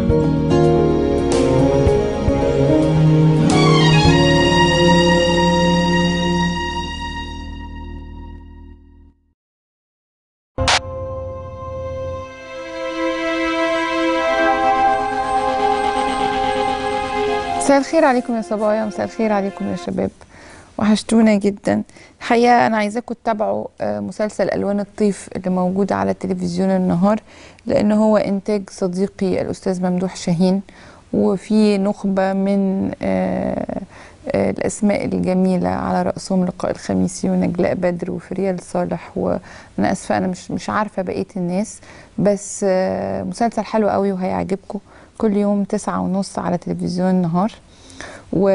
مساء الخير عليكم يا صبايا مساء الخير عليكم يا شباب وحشتونا جدا الحقيقة أنا عايزاكم تتابعوا آه، مسلسل ألوان الطيف اللي موجود على التلفزيون النهار لأن هو إنتاج صديقي الأستاذ ممدوح شاهين وفي نخبة من آه، آه، الأسماء الجميلة على رأسهم لقاء الخميسي ونجلاء بدر وفريال صالح وأنا أسفة أنا مش مش عارفة بقية الناس بس آه، مسلسل حلو قوي وهيعجبكم كل يوم تسعة ونص على تلفزيون النهار و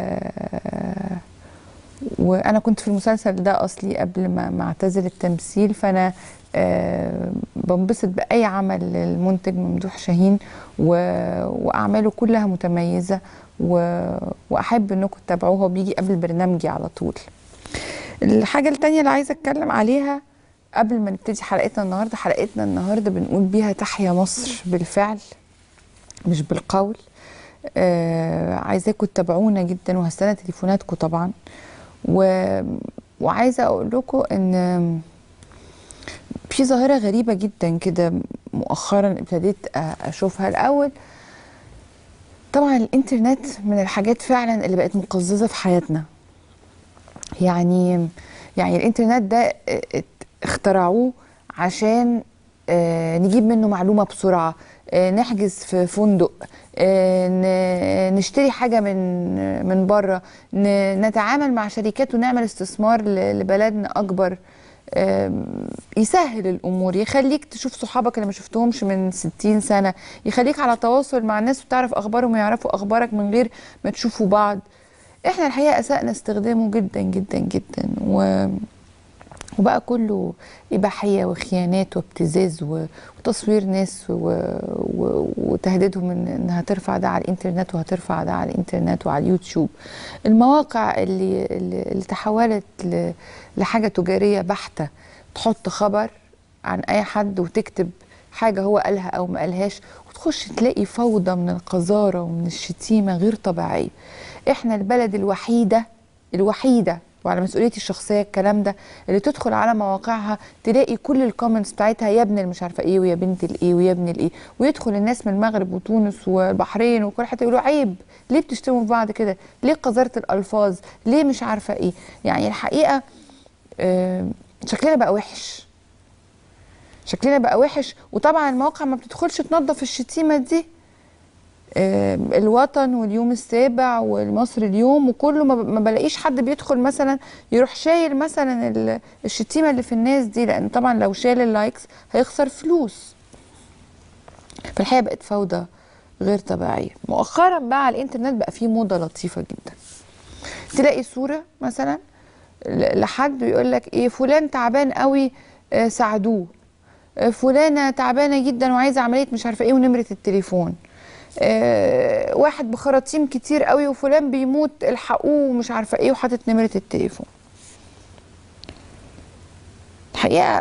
وانا كنت في المسلسل ده اصلي قبل ما ما اعتزل التمثيل فانا آه، بنبسط باي عمل للمنتج ممدوح شاهين و... واعماله كلها متميزه و... واحب انكم تتابعوه هو بيجي قبل برنامجي على طول الحاجه التانية اللي عايزه اتكلم عليها قبل ما نبتدي حلقتنا النهارده حلقتنا النهارده بنقول بيها تحيا مصر بالفعل مش بالقول آه عايزاكم تتابعونا جدا وهستنى تليفوناتكم طبعا و... وعايزه اقول لكم ان في ظاهره غريبه جدا كده مؤخرا ابتديت أ- اشوفها الاول طبعا الانترنت من الحاجات فعلا اللي بقت مقززه في حياتنا يعني يعني الانترنت ده ات- اخترعوه عشان آه، نجيب منه معلومه بسرعه آه، نحجز في فندق آه، ن- نشتري حاجه من من بره ن- نتعامل مع شركات ونعمل استثمار ل- لبلدنا اكبر آم، يسهل الامور يخليك تشوف صحابك اللي ما شفتهمش من 60 سنه يخليك على تواصل مع الناس وتعرف اخبارهم ويعرفوا اخبارك من غير ما تشوفوا بعض احنا الحقيقه اسأنا استخدامه جدا جدا جدا و وبقى كله إباحية وخيانات وابتزاز و- وتصوير ناس و... و... وتهديدهم إن إنها ترفع ده على الإنترنت وهترفع ده على الإنترنت وعلى اليوتيوب المواقع اللي, اللي اللي تحولت ل... لحاجة تجارية بحتة تحط خبر عن أي حد وتكتب حاجة هو قالها أو ما قالهاش وتخش تلاقي فوضى من القذارة ومن الشتيمة غير طبيعية إحنا البلد الوحيدة الوحيدة وعلى مسؤوليتي الشخصيه الكلام ده اللي تدخل على مواقعها تلاقي كل الكومنتس بتاعتها يا ابن المش عارفه ايه ويا بنت الايه ويا ابن الايه ويدخل الناس من المغرب وتونس والبحرين وكل حته يقولوا عيب ليه بتشتموا في بعض كده ليه قذاره الالفاظ ليه مش عارفه ايه يعني الحقيقه آه، شكلنا بقى وحش شكلنا بقى وحش وطبعا المواقع ما بتدخلش تنظف الشتيمه دي آه، الوطن واليوم السابع والمصر اليوم وكله ما ب- ما بلاقيش حد بيدخل مثلا يروح شايل مثلا ال- الشتيمه اللي في الناس دي لان طبعا لو شال اللايكس هيخسر فلوس فالحقيقه بقت فوضى غير طبيعيه مؤخرا بقى على الانترنت بقى فيه موضه لطيفه جدا تلاقي صوره مثلا ل- لحد ويقول لك ايه فلان تعبان قوي آه، ساعدوه آه، فلانه تعبانه جدا وعايزه عمليه مش عارفه ايه ونمره التليفون آه، واحد بخراطيم كتير قوي وفلان بيموت الحقوه ومش عارفه ايه وحاطط نمره التليفون الحقيقه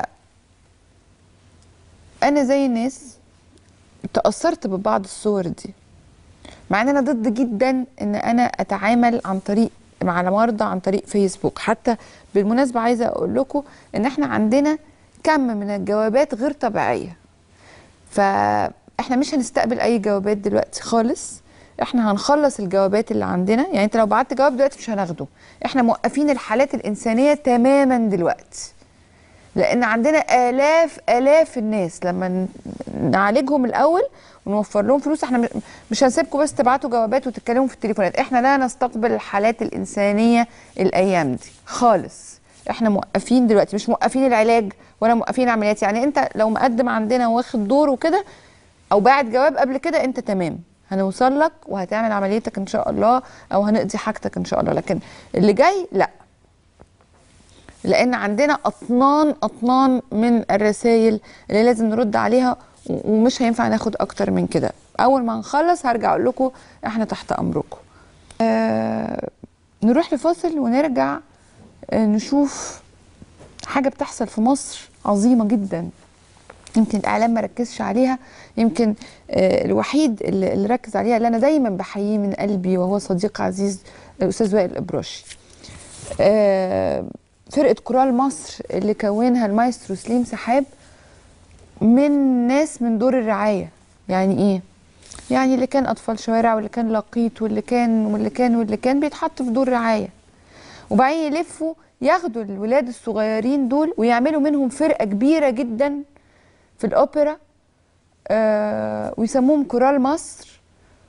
انا زي الناس تاثرت ببعض الصور دي مع ان انا ضد جدا ان انا اتعامل عن طريق مع المرضى عن طريق فيسبوك حتى بالمناسبه عايزه اقول لكم ان احنا عندنا كم من الجوابات غير طبيعيه فاحنا مش هنستقبل اي جوابات دلوقتي خالص احنا هنخلص الجوابات اللي عندنا يعني انت لو بعت جواب دلوقتي مش هناخده احنا موقفين الحالات الانسانيه تماما دلوقتي لان عندنا الاف الاف الناس لما ن- نعالجهم الاول ونوفر لهم فلوس احنا م- مش هنسيبكم بس تبعتوا جوابات وتتكلموا في التليفونات احنا لا نستقبل الحالات الانسانيه الايام دي خالص احنا موقفين دلوقتي مش موقفين العلاج ولا موقفين العمليات يعني انت لو مقدم عندنا واخد دور وكده او باعت جواب قبل كده انت تمام هنوصل لك وهتعمل عمليتك ان شاء الله او هنقضي حاجتك ان شاء الله لكن اللي جاي لا لان عندنا اطنان اطنان من الرسائل اللي لازم نرد عليها و- ومش هينفع ناخد اكتر من كده اول ما نخلص هرجع اقول لكم احنا تحت امركم آه نروح لفاصل ونرجع آه نشوف حاجه بتحصل في مصر عظيمه جدا يمكن الاعلام ما ركزش عليها يمكن آه، الوحيد اللي اللي ركز عليها اللي انا دايما بحييه من قلبي وهو صديق عزيز الاستاذ وائل الابراشي آه، فرقه كورال مصر اللي كونها المايسترو سليم سحاب من ناس من دور الرعايه يعني ايه يعني اللي كان اطفال شوارع واللي كان لقيط واللي كان واللي كان واللي كان بيتحط في دور رعايه وبعدين يلفوا ياخدوا الولاد الصغيرين دول ويعملوا منهم فرقه كبيره جدا في الاوبرا آه ويسموهم كورال مصر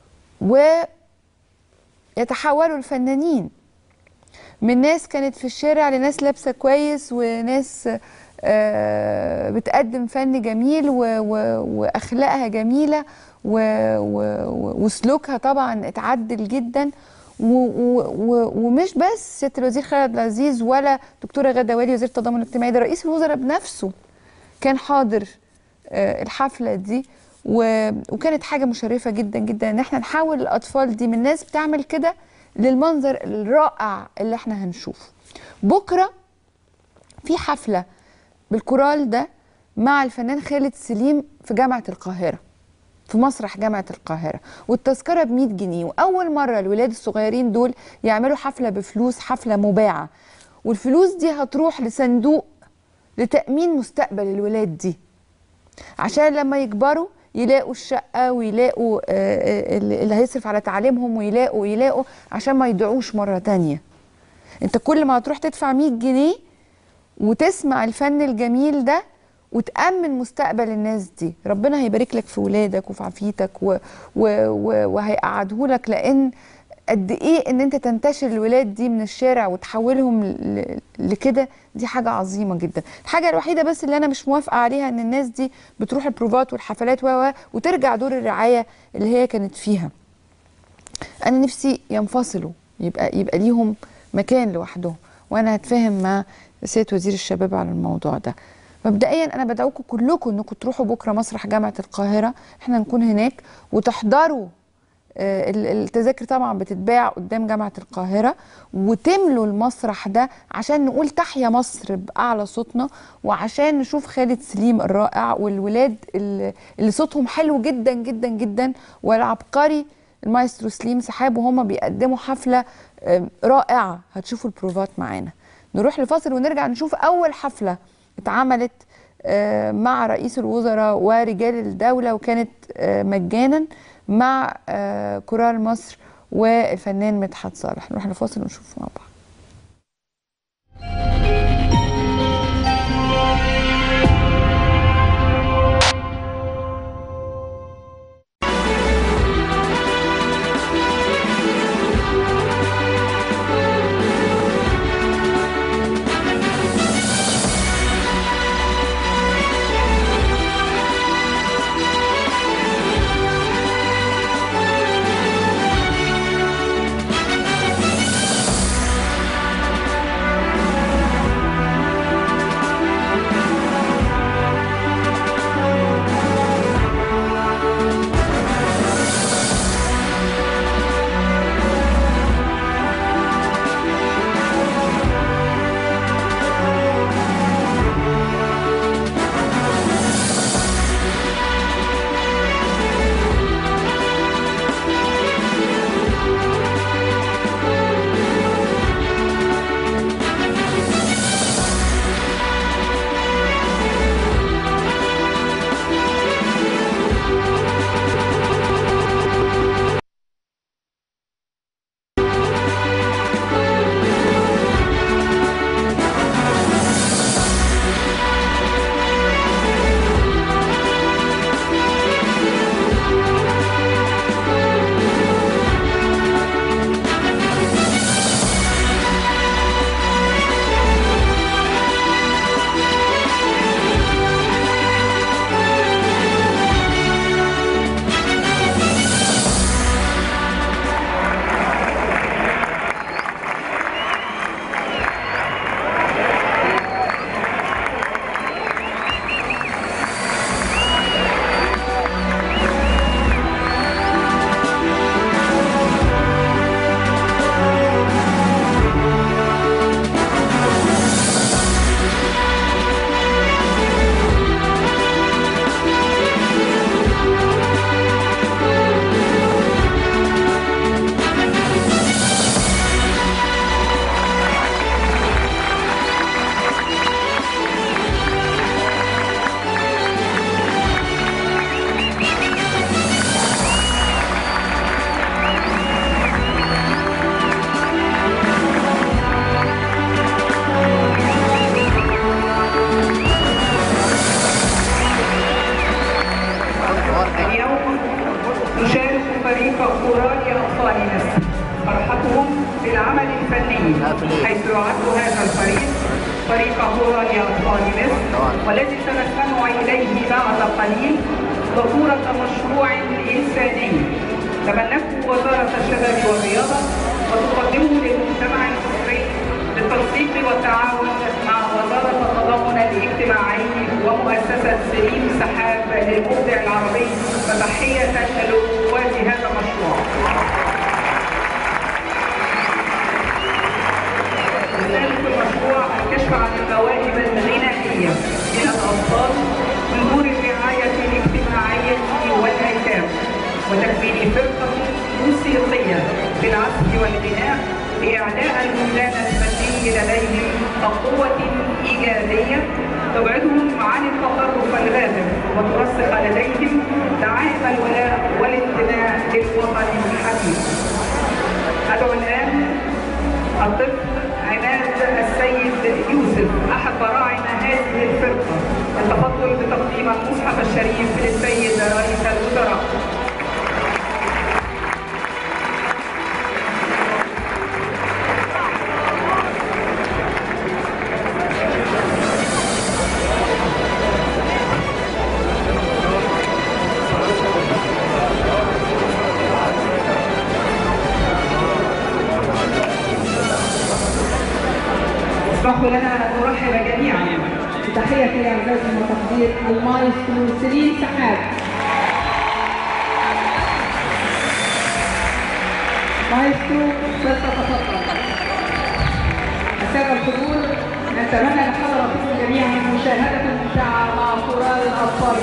ويتحولوا لفنانين من ناس كانت في الشارع لناس لابسه كويس وناس آه بتقدم فن جميل و و واخلاقها جميله و و وسلوكها طبعا اتعدل جدا و و و ومش بس سياده الوزير خالد عبد العزيز ولا دكتوره غاده والي وزيره التضامن الاجتماعي ده رئيس الوزراء بنفسه كان حاضر آه، الحفله دي و... وكانت حاجه مشرفه جدا جدا ان احنا نحول الاطفال دي من ناس بتعمل كده للمنظر الرائع اللي احنا هنشوفه بكره في حفله بالكورال ده مع الفنان خالد سليم في جامعه القاهره في مسرح جامعة القاهرة والتذكرة ب 100 جنيه وأول مرة الولاد الصغيرين دول يعملوا حفلة بفلوس حفلة مباعة والفلوس دي هتروح لصندوق لتأمين مستقبل الولاد دي عشان لما يكبروا يلاقوا الشقة ويلاقوا آه، آه، اللي هيصرف على تعليمهم ويلاقوا يلاقوا عشان ما يضيعوش مرة تانية انت كل ما هتروح تدفع 100 جنيه وتسمع الفن الجميل ده وتأمن مستقبل الناس دي ربنا هيبارك لك في ولادك وفي عافيتك و... و... و... وهيقعده لك لأن قد ايه ان انت تنتشر الولاد دي من الشارع وتحولهم ل... لكده دي حاجه عظيمه جدا الحاجه الوحيده بس اللي انا مش موافقه عليها ان الناس دي بتروح البروفات والحفلات و و وترجع دور الرعايه اللي هي كانت فيها انا نفسي ينفصلوا يبقى يبقى ليهم مكان لوحدهم وانا هتفاهم مع سياده وزير الشباب على الموضوع ده مبدئيا انا بدعوكم كلكم انكم تروحوا بكره مسرح جامعه القاهره احنا نكون هناك وتحضروا آه، ال- التذاكر طبعا بتتباع قدام جامعه القاهره وتملوا المسرح ده عشان نقول تحيا مصر باعلى صوتنا وعشان نشوف خالد سليم الرائع والولاد اللي اللي صوتهم حلو جدا جدا جدا والعبقري المايسترو سليم سحاب وهم بيقدموا حفله آه، رائعه هتشوفوا البروفات معانا نروح لفاصل ونرجع نشوف اول حفله اتعملت آه، مع رئيس الوزراء ورجال الدولة وكانت آه، مجانا مع آه، كورال مصر والفنان مدحت صالح نروح لفاصل ونشوف مع بعض القليل حيث يعد هذا الفريق فريق كرة لأطفال مصر والذي سنستمع إليه بعد قليل ضرورة مشروع إنساني تبنته وزارة الشباب والرياضة وتقدمه للمجتمع المصري للتنسيق والتعاون مع وزارة التضامن الاجتماعي ومؤسسة سليم سحاب للمبدع العربي فتحية لرواد هذا المشروع. ذلك المشروع الكشف عن المواهب الغنائية للأطفال من دور الرعاية الاجتماعية والأيتام وتكوين فرقة موسيقية بالعزف والغناء لإعلاء البلدان المادي لديهم كقوة إيجابية تبعدهم عن التطرف الغادر وترسخ لديهم دعائم الولاء والانتماء للوطن الحبيب. أدعو الآن الطفل عماد السيد يوسف أحد براعم هذه الفرقة التفضل بتقديم المصحف الشريف للسيد رئيس الوزراء. اسمحوا لنا ان نرحب جميعا بتحيه الاعزاز وتقدير المايسترو سليم سحاب مايسترو فلتتفضل الساده الحضور نتمنى لحضراتكم جميعا مشاهده ممتعه مع كورال الاطفال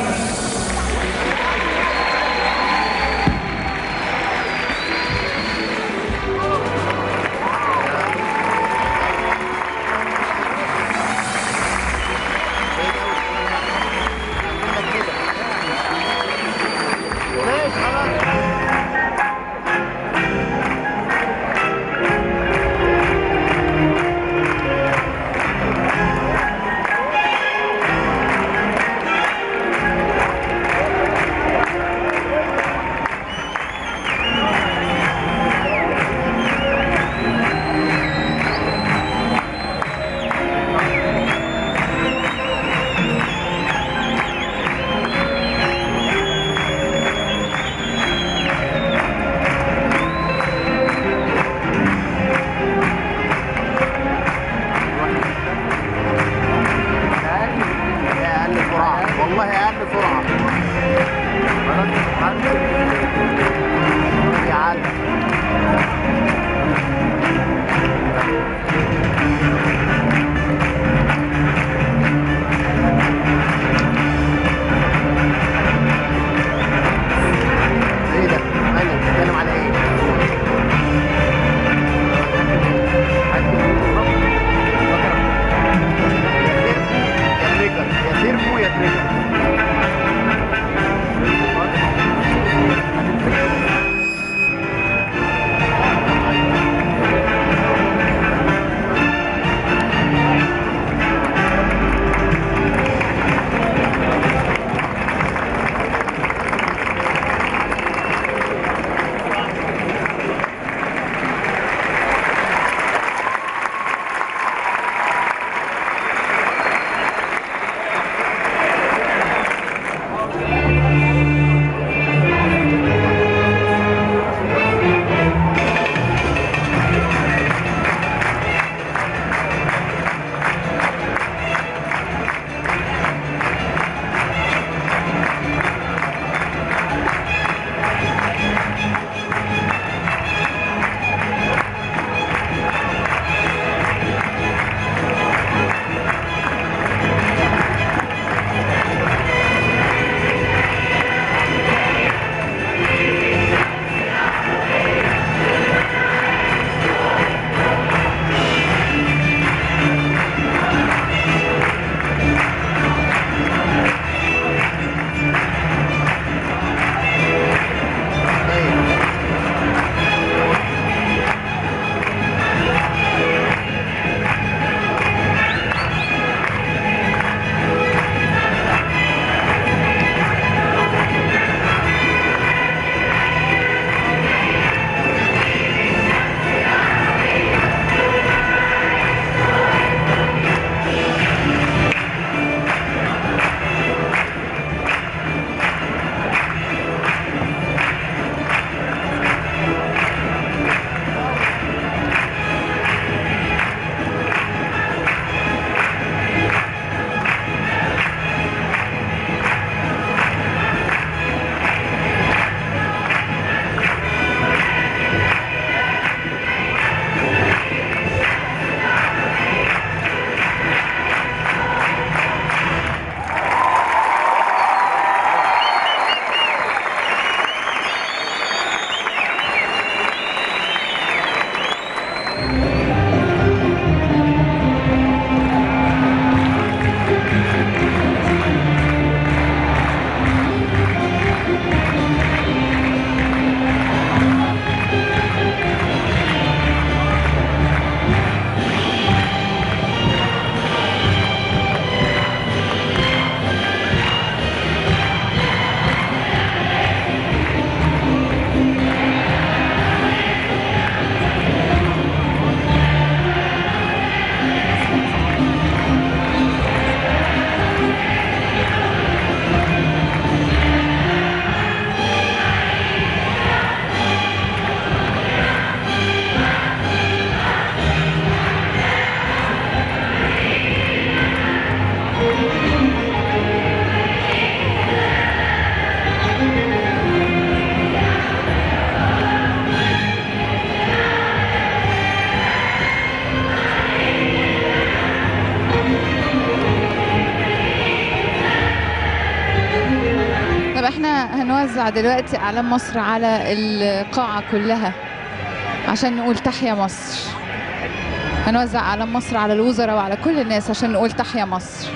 هنوزع دلوقتي اعلام مصر على القاعه كلها عشان نقول تحيا مصر هنوزع اعلام مصر على الوزراء وعلى كل الناس عشان نقول تحيا مصر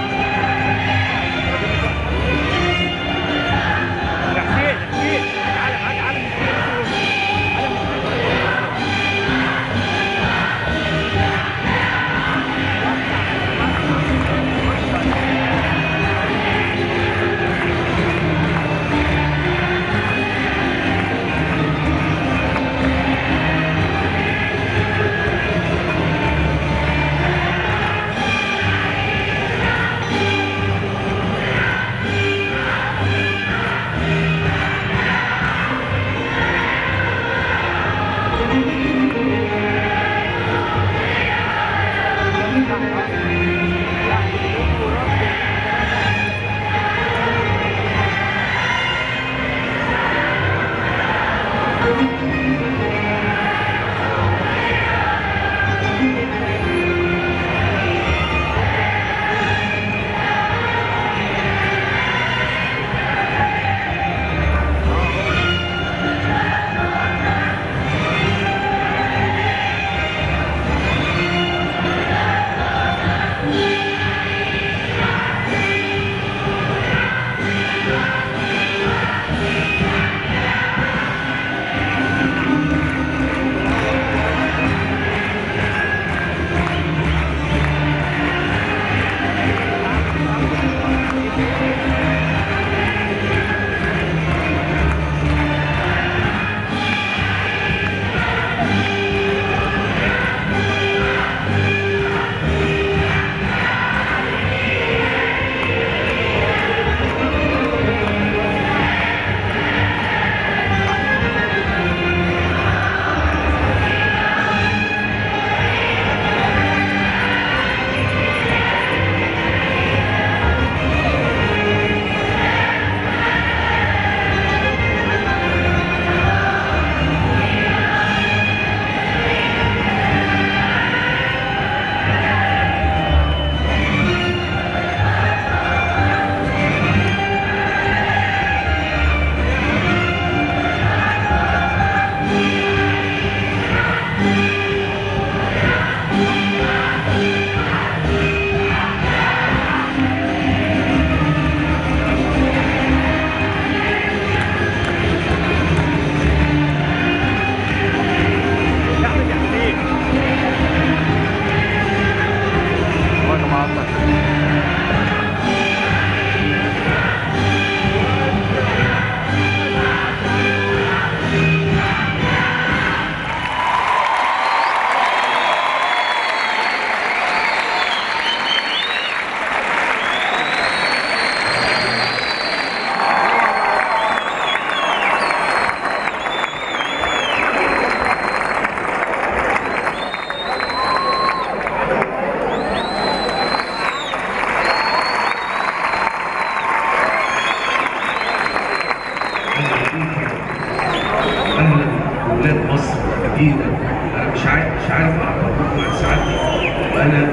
اهلا بولاد مصر الجديده انا مش عارف مش عارف اعبر عن سعادتي وانا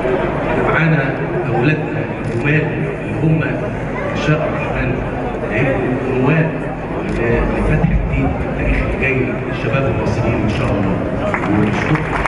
معانا اولادنا الجمال اللي هم ان شاء الرحمن هيبقوا نواه ل- لفتح جديد في التاريخ اللي جاي للشباب المصريين ان شاء الله وشكرا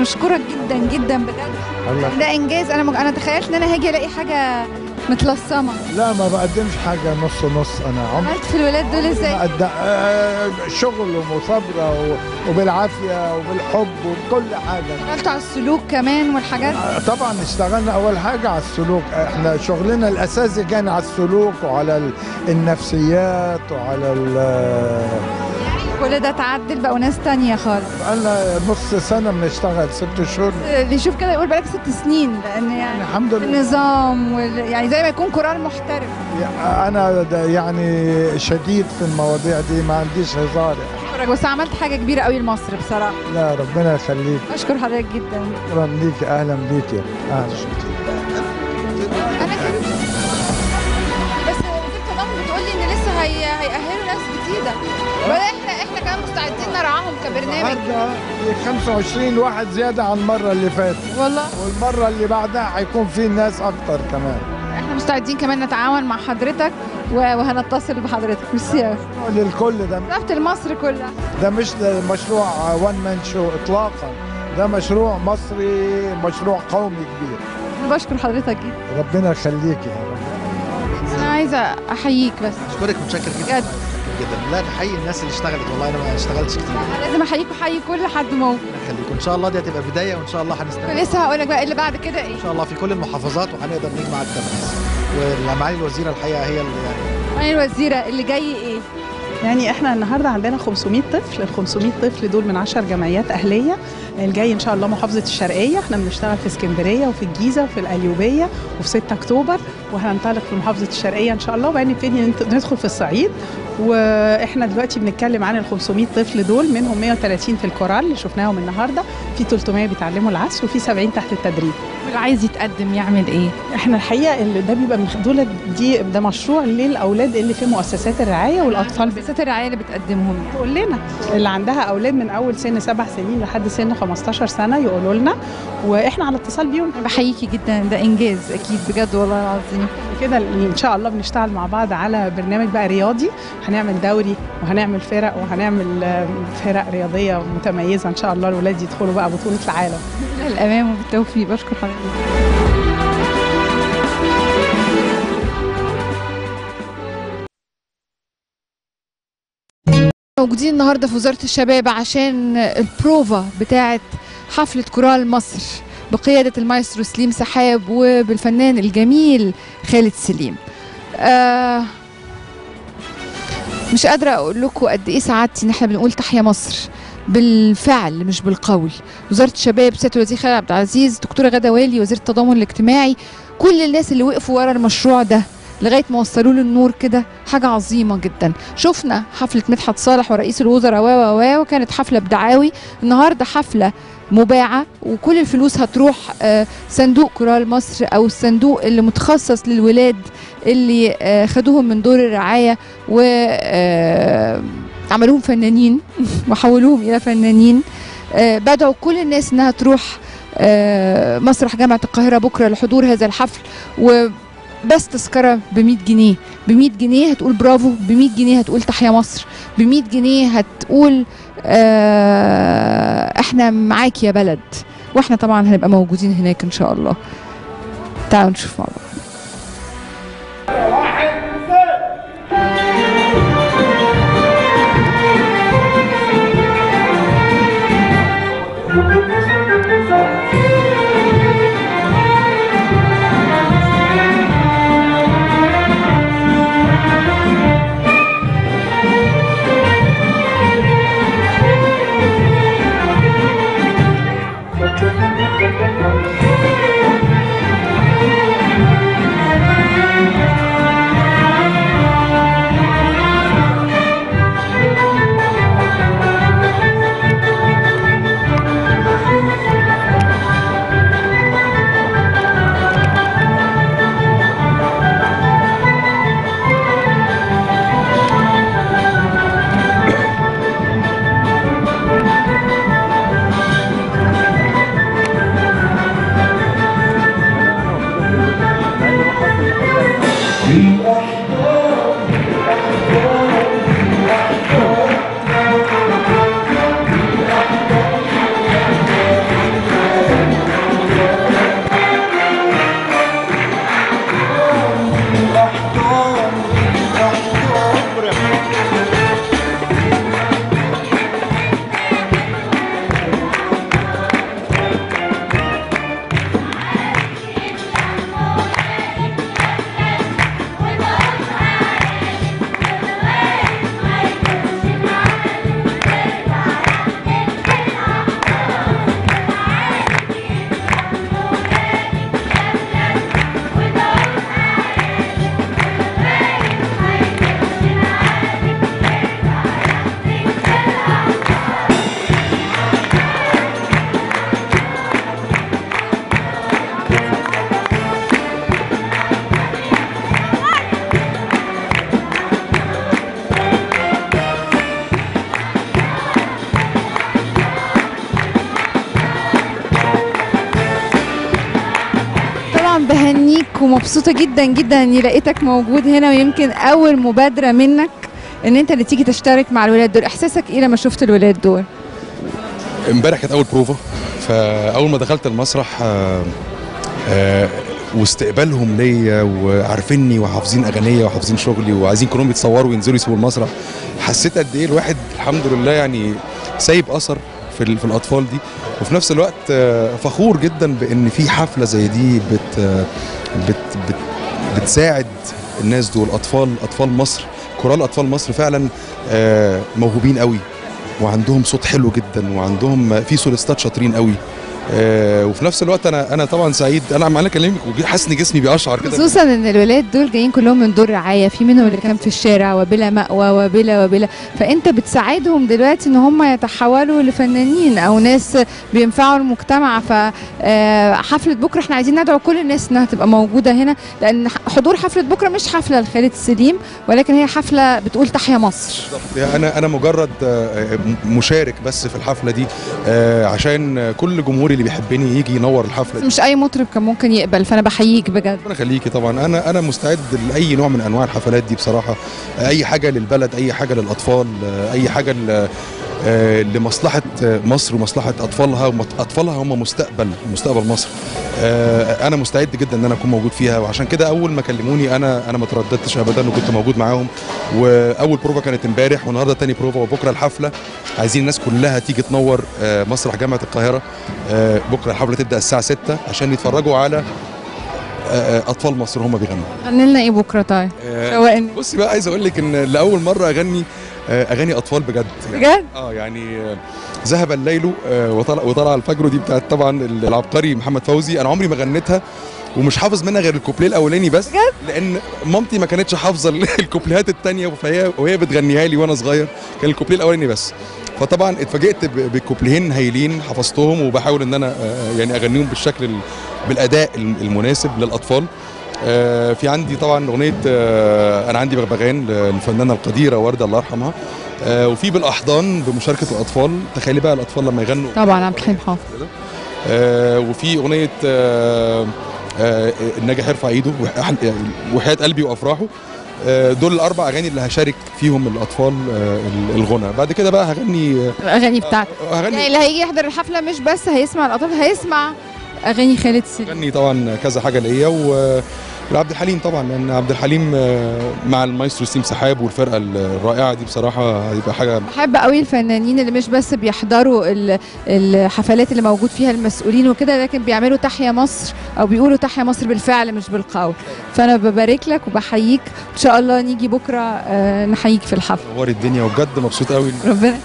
بشكرك جدا جدا بجد الله ده انجاز انا مج... انا تخيلت ان انا هاجي الاقي حاجه متلصمه لا ما بقدمش حاجة نص نص أنا عمري عملت في الولاد دول ازاي بقدم آه، شغل ومثابرة و- وبالعافية وبالحب وبكل حاجة اشتغلتوا على السلوك كمان والحاجات آه، طبعا اشتغلنا أول حاجة على السلوك احنا شغلنا الأساسي كان على السلوك وعلى ال- النفسيات وعلى ال- كل ده اتعدل بقوا ناس تانية خالص بقالنا نص سنة بنشتغل ست شهور اللي يشوف كده يقول بقالك ست سنين لان يعني الحمد لله النظام وال... يعني زي ما يكون كورال محترف أنا ده يعني شديد في المواضيع دي ما عنديش هزار يعني. أشكرك، بس عملت حاجه كبيره قوي لمصر بصراحه لا ربنا يخليك اشكر حضرتك جدا شكرا ليك أهلا بيك يا أهلا انا كده بس وزير التضامن بتقول لي ان لسه هي... هيأهلوا ناس جديده ولا احنا احنا كمان مستعدين نرعاهم كبرنامج النهارده في 25 واحد زيادة عن المرة اللي فاتت والله والمرة اللي بعدها هيكون في ناس أكتر كمان احنا مستعدين كمان نتعاون مع حضرتك و- وهنتصل بحضرتك ميرسي أوي. للكل ده رحت لمصر كلها ده مش مشروع وان مان شو إطلاقا ده مشروع مصري مشروع قومي كبير انا بشكر حضرتك جدا ربنا يخليك يا رب انا عايزه احييك بس اشكرك متشكر جدا بجد جدا لا بحيي الناس اللي اشتغلت والله انا ما اشتغلتش كتير لازم احييك واحيي كل حد موجود خليكم ان شاء الله دي هتبقى بدايه وان شاء الله هنستمر لسه هقول لك بقى اللي بعد كده ايه ان شاء الله في كل المحافظات وهنقدر نجمع التمييز والمعالي الوزيره الحقيقه هي اللي يعني معالي الوزيره اللي جاي ايه يعني احنا النهارده عندنا 500 طفل ال 500 طفل دول من 10 جمعيات اهليه الجاي ان شاء الله محافظه الشرقيه احنا بنشتغل في اسكندريه وفي الجيزه وفي القليوبيه وفي 6 اكتوبر وهننطلق في محافظه الشرقيه ان شاء الله وبعدين نبتدي ننت- ندخل في الصعيد واحنا دلوقتي بنتكلم عن ال 500 طفل دول منهم 130 في الكورال اللي شفناهم النهارده في 300 بيتعلموا العزف وفي 70 تحت التدريب واللي عايز يتقدم يعمل ايه احنا الحقيقه اللي ده بيبقى من دول دي ده مشروع للاولاد اللي في مؤسسات الرعايه والاطفال مؤسسات الرعايه اللي بتقدمهم تقول لنا اللي عندها اولاد من اول سن سبع سنين لحد سن 15 سنه يقولوا لنا واحنا على اتصال بيهم بحييكي جدا ده انجاز اكيد بجد والله العظيم كده ان شاء الله بنشتغل مع بعض على برنامج بقى رياضي هنعمل دوري وهنعمل فرق وهنعمل آه، فرق رياضيه متميزه ان شاء الله الاولاد يدخلوا بقى بطوله العالم الامام وبالتوفيق بشكر حضرتك موجودين النهارده في وزاره الشباب عشان البروفا بتاعه حفله كورال مصر بقياده المايسترو سليم سحاب وبالفنان الجميل خالد سليم. آه مش قادره اقول لكم قد ايه سعادتي ان احنا بنقول تحيا مصر بالفعل مش بالقول. وزاره الشباب سياده الوزير خالد عبد العزيز، دكتوره غاده والي وزير التضامن الاجتماعي، كل الناس اللي وقفوا ورا المشروع ده لغايه ما وصلوا له النور كده حاجه عظيمه جدا شفنا حفله مدحت صالح ورئيس الوزراء و و و وكانت حفله بدعاوي النهارده حفله مباعه وكل الفلوس هتروح آه، صندوق كورال مصر او الصندوق اللي متخصص للولاد اللي آه، خدوهم من دور الرعايه و آه، عملوهم فنانين وحولوهم الى فنانين آه، بدعوا كل الناس انها تروح آه، مسرح جامعه القاهره بكره لحضور هذا الحفل و بس تذكره ب 100 جنيه ب 100 جنيه هتقول برافو ب 100 جنيه هتقول تحيا مصر ب 100 جنيه هتقول آه احنا معاك يا بلد واحنا طبعا هنبقى موجودين هناك ان شاء الله تعالوا نشوف مع بعض طبعا بهنيك ومبسوطه جدا جدا اني لقيتك موجود هنا ويمكن اول مبادره منك ان انت اللي تيجي تشترك مع الولاد دول احساسك ايه لما شفت الولاد دول امبارح كانت اول بروفا فاول ما دخلت المسرح آه، آه، واستقبالهم ليا وعارفيني وحافظين اغانيا وحافظين شغلي وعايزين كلهم يتصوروا وينزلوا يسيبوا المسرح حسيت قد ايه الواحد الحمد لله يعني سايب اثر في ال- في الاطفال دي وفي نفس الوقت آه، فخور جدا بان في حفله زي دي بت آه، بت بت بتساعد الناس دول اطفال اطفال مصر كورال اطفال مصر فعلا آه، موهوبين قوي وعندهم صوت حلو جدا وعندهم في سوليستات شاطرين قوي آه وفي نفس الوقت انا انا طبعا سعيد انا عمال اكلمك وحاسس ان جسمي بيقشعر كده خصوصا ان الولاد دول جايين كلهم من دور رعايه في منهم اللي كان في الشارع وبلا مأوى وبلا وبلا فانت بتساعدهم دلوقتي ان هم يتحولوا لفنانين او ناس بينفعوا المجتمع فحفله بكره احنا عايزين ندعو كل الناس انها تبقى موجوده هنا لان حضور حفله بكره مش حفله لخالد سليم ولكن هي حفله بتقول تحيا مصر انا انا مجرد آه، مشارك بس في الحفله دي آه عشان كل جمهوري اللي بيحبني يجي ينور الحفله دي مش اي مطرب كان ممكن يقبل فانا بحييك بجد ربنا يخليكي طبعا انا انا مستعد لاي نوع من انواع الحفلات دي بصراحه اي حاجه للبلد اي حاجه للاطفال اي حاجه ل- آه، لمصلحه مصر ومصلحه اطفالها واطفالها هم مستقبل مستقبل مصر آه، انا مستعد جدا ان انا اكون موجود فيها وعشان كده اول ما كلموني انا انا ما ترددتش ابدا وكنت موجود معاهم واول بروفا كانت امبارح والنهارده تاني بروفا وبكره الحفله عايزين الناس كلها تيجي تنور آه، مسرح جامعه القاهره آه، بكره الحفله تبدا الساعه 6 عشان يتفرجوا على آه، اطفال مصر هم بيغنوا غني لنا ايه بكره طيب آه، شوقني بصي بقى عايز اقول لك ان لاول مره اغني آه، اغاني اطفال بجد يعني بجد اه يعني آه، ذهب الليل آه، وطلع وطلع الفجر دي بتاعت طبعا العبقري محمد فوزي انا عمري ما غنيتها ومش حافظ منها غير الكوبليه الاولاني بس بجد؟ لان مامتي ما كانتش حافظه الكوبليهات التانية فهي وهي بتغنيها لي وانا صغير كان الكوبليه الاولاني بس فطبعا اتفاجئت ب- بكوبليهين هايلين حفظتهم وبحاول ان انا آه، يعني اغنيهم بالشكل ال- بالاداء المناسب للاطفال آه، في عندي طبعا اغنيه آه، انا عندي بغبغان للفنانه القديره ورده الله يرحمها آه، وفي بالاحضان بمشاركه الاطفال تخيلي بقى الاطفال لما يغنوا طبعا عبد الحليم حافظ آه، وفي اغنيه آه، آه، الناجح يرفع ايده وح- وحياه قلبي وافراحه آه، دول الاربع اغاني اللي هشارك فيهم الاطفال آه، الغنى بعد كده بقى هغني الاغاني بتاعتك يعني هغني اللي هيجي يحضر الحفله مش بس هيسمع الاطفال هيسمع اغاني خالد سليم هغني طبعا كذا حاجه ليا و وعبد الحليم طبعا لان عبد الحليم آه، مع المايسترو سيم سحاب والفرقه الرائعه دي بصراحه هيبقى حاجه بحب قوي الفنانين اللي مش بس بيحضروا ال- الحفلات اللي موجود فيها المسؤولين وكده لكن بيعملوا تحيا مصر او بيقولوا تحيا مصر بالفعل مش بالقول فانا ببارك لك وبحييك ان شاء الله نيجي بكره آه، نحييك في الحفله نور الدنيا وبجد مبسوط قوي ربنا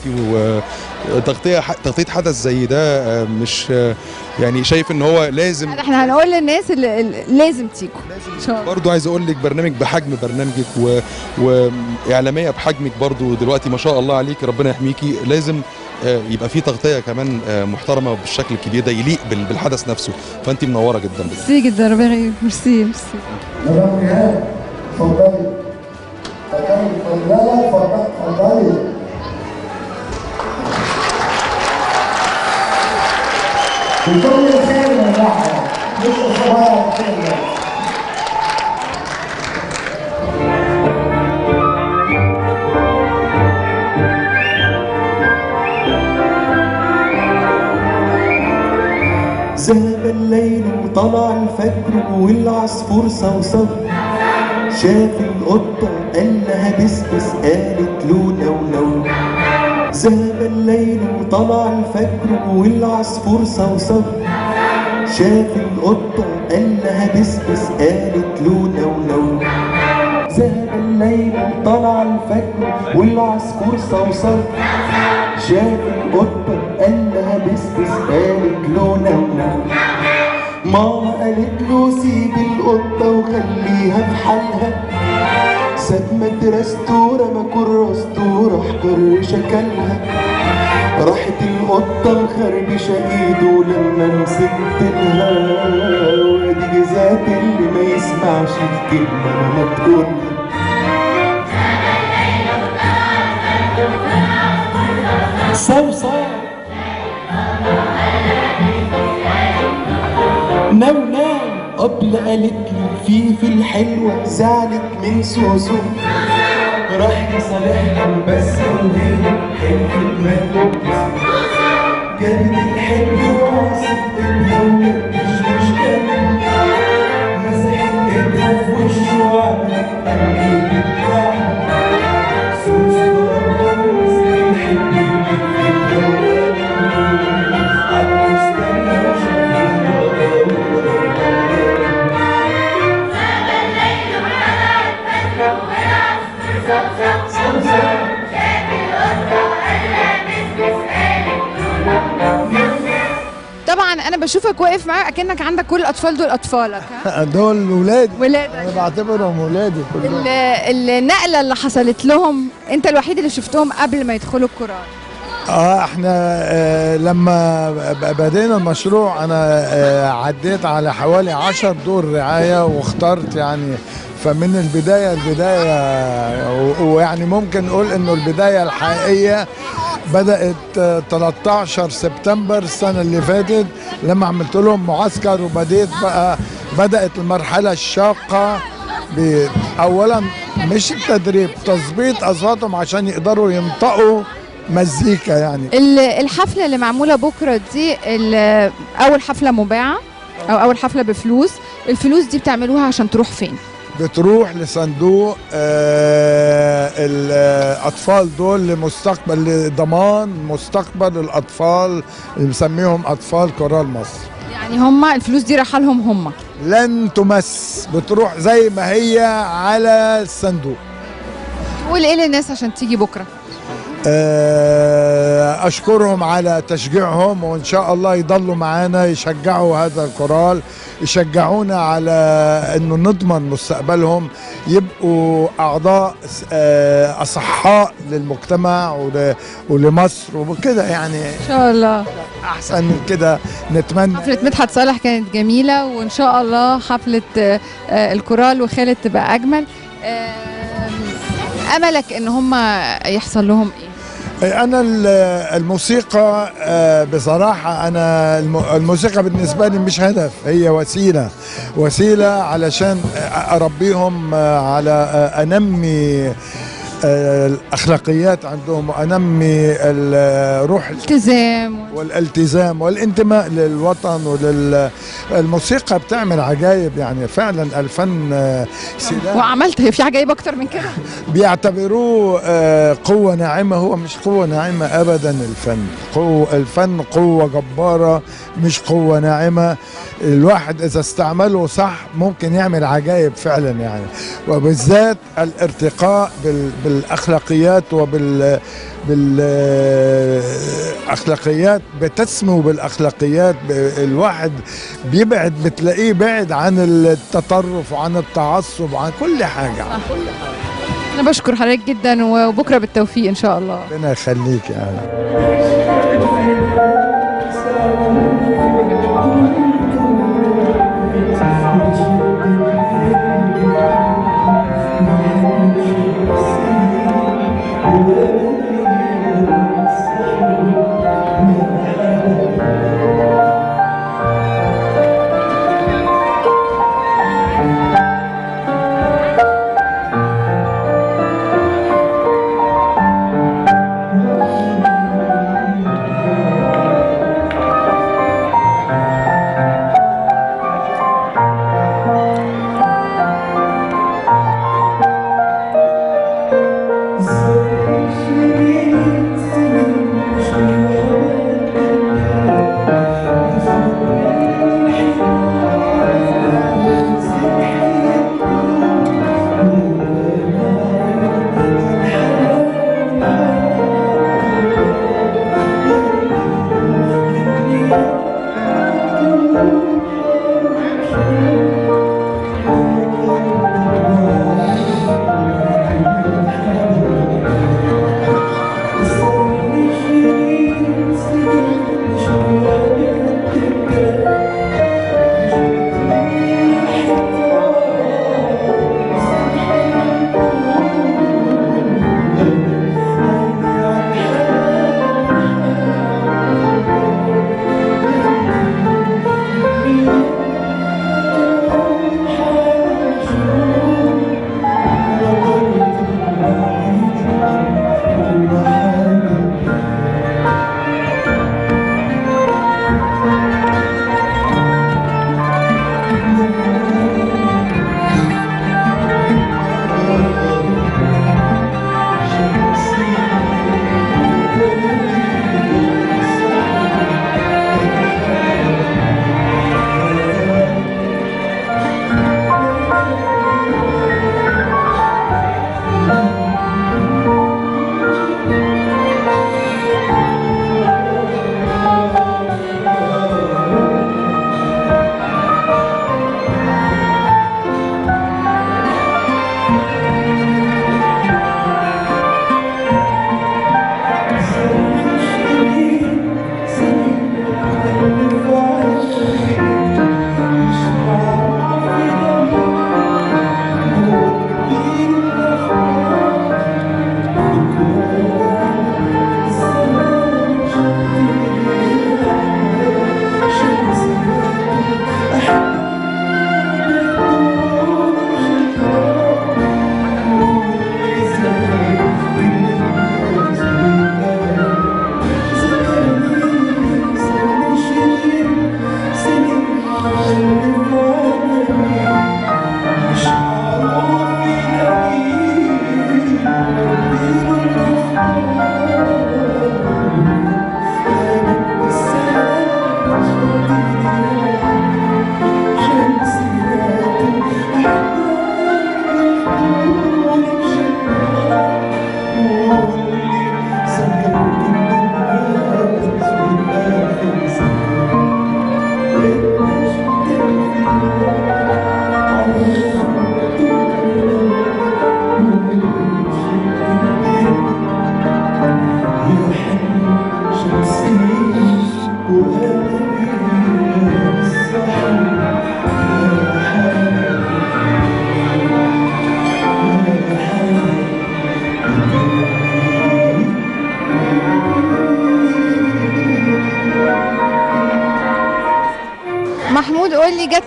وتغطيه تغطيه حدث زي ده آه، مش آه، يعني شايف ان هو لازم احنا هنقول للناس اللي اللي لازم تيجوا ان شاء الله برضو عايز اقول لك برنامج بحجم برنامجك و... واعلاميه بحجمك برضو دلوقتي ما شاء الله عليك ربنا يحميكي لازم آه، يبقى في تغطيه كمان آه، محترمه بالشكل الكبير ده يليق بال- بالحدث نفسه فانت منوره جدا ميرسي جدا ربنا يخليك. ميرسي ميرسي مدام ريهام اتفضلي مكان الفنانة اتفضلي اتفضلي بكل خير ونجاح مش صغير كده ذهب الليل وطلع الفجر والعصفور صوصو شاف القطة قال لها بسبس قالت له لو لو ذهب الليل وطلع الفجر والعصفور صوصو شاف القطة قال لها بسبس قالت له لو لو ذهب الليل وطلع الفجر والعصفور صوصو شاف القطة قال لها بسبس قالت له لو لو ماما قالت له سيب القطة وخليها في حالها ساب مدرسته رمى كراسته راح جر شكلها راحت القطة مخربشة ايده لما مسكت لها وادي جزات اللي ما يسمعش الكلمة ما تقولها صوصة نو نو قبل قالت لي في في الحلوة زعلت من سوسو راح يصالحها بس وهي حلفت ما تبص جابت الحلو وعصت اتهوت مش مشكلة مسحت ايدها في وشه وعملت قلبي بتاعها سوسو رقص الحب قعدت استنى طبعا انا بشوفك واقف معاه اكنك عندك كل الاطفال دول اطفالك ها؟ دول ولادي ولادك. انا بعتبرهم ولادي كلهم ال- النقله اللي حصلت لهم انت الوحيد اللي شفتهم قبل ما يدخلوا القران اه احنا آه لما ب- بدينا المشروع انا آه عديت على حوالي عشر دور رعاية واخترت يعني فمن البداية البداية و- ويعني ممكن نقول انه البداية الحقيقية بدأت آه، 13 سبتمبر السنة اللي فاتت لما عملت لهم معسكر وبديت بقى بدأت المرحلة الشاقة ب- اولا مش التدريب تظبيط اصواتهم عشان يقدروا ينطقوا مزيكا يعني ال- الحفله اللي معموله بكره دي ال- اول حفله مباعه او اول حفله بفلوس الفلوس دي بتعملوها عشان تروح فين بتروح لصندوق آه الاطفال دول لمستقبل لضمان مستقبل الاطفال اللي بنسميهم اطفال كورال مصر يعني هم الفلوس دي رايحه لهم هم لن تمس بتروح زي ما هي على الصندوق تقول ايه للناس عشان تيجي بكره آه، أشكرهم على تشجيعهم وإن شاء الله يضلوا معانا يشجعوا هذا الكورال يشجعونا على أنه نضمن مستقبلهم يبقوا أعضاء آه، أصحاء للمجتمع ول- ولمصر وكده يعني ان شاء الله أحسن من كده نتمنى حفله مدحت صالح كانت جميله وان شاء الله حفله آه، آه، الكورال وخالد تبقى اجمل آم، املك ان هم يحصل لهم ايه أنا ال- الموسيقى آه، بصراحة أنا الم- الموسيقى بالنسبة لي مش هدف هي وسيلة وسيلة علشان أربيهم آه، على آه، أنمي آه، الأخلاقيات عندهم وأنمي الروح التزام والالتزام والانتماء للوطن وللموسيقى بتعمل عجائب يعني فعلا الفن آه، سلاح وعملت هي في عجائب اكتر من كده بيعتبروه آه، قوة ناعمة هو مش قوة ناعمة أبدا الفن قوة الفن قوة جبارة مش قوة ناعمة الواحد إذا استعمله صح ممكن يعمل عجائب فعلا يعني وبالذات الارتقاء بال بالأخلاقيات وبال بالأخلاقيات بتسمو بالأخلاقيات ب- الواحد بيبعد بتلاقيه بعد عن التطرف وعن التعصب وعن كل حاجة عن كل انا بشكر حضرتك جدا وبكره بالتوفيق ان شاء الله ربنا يخليك يعني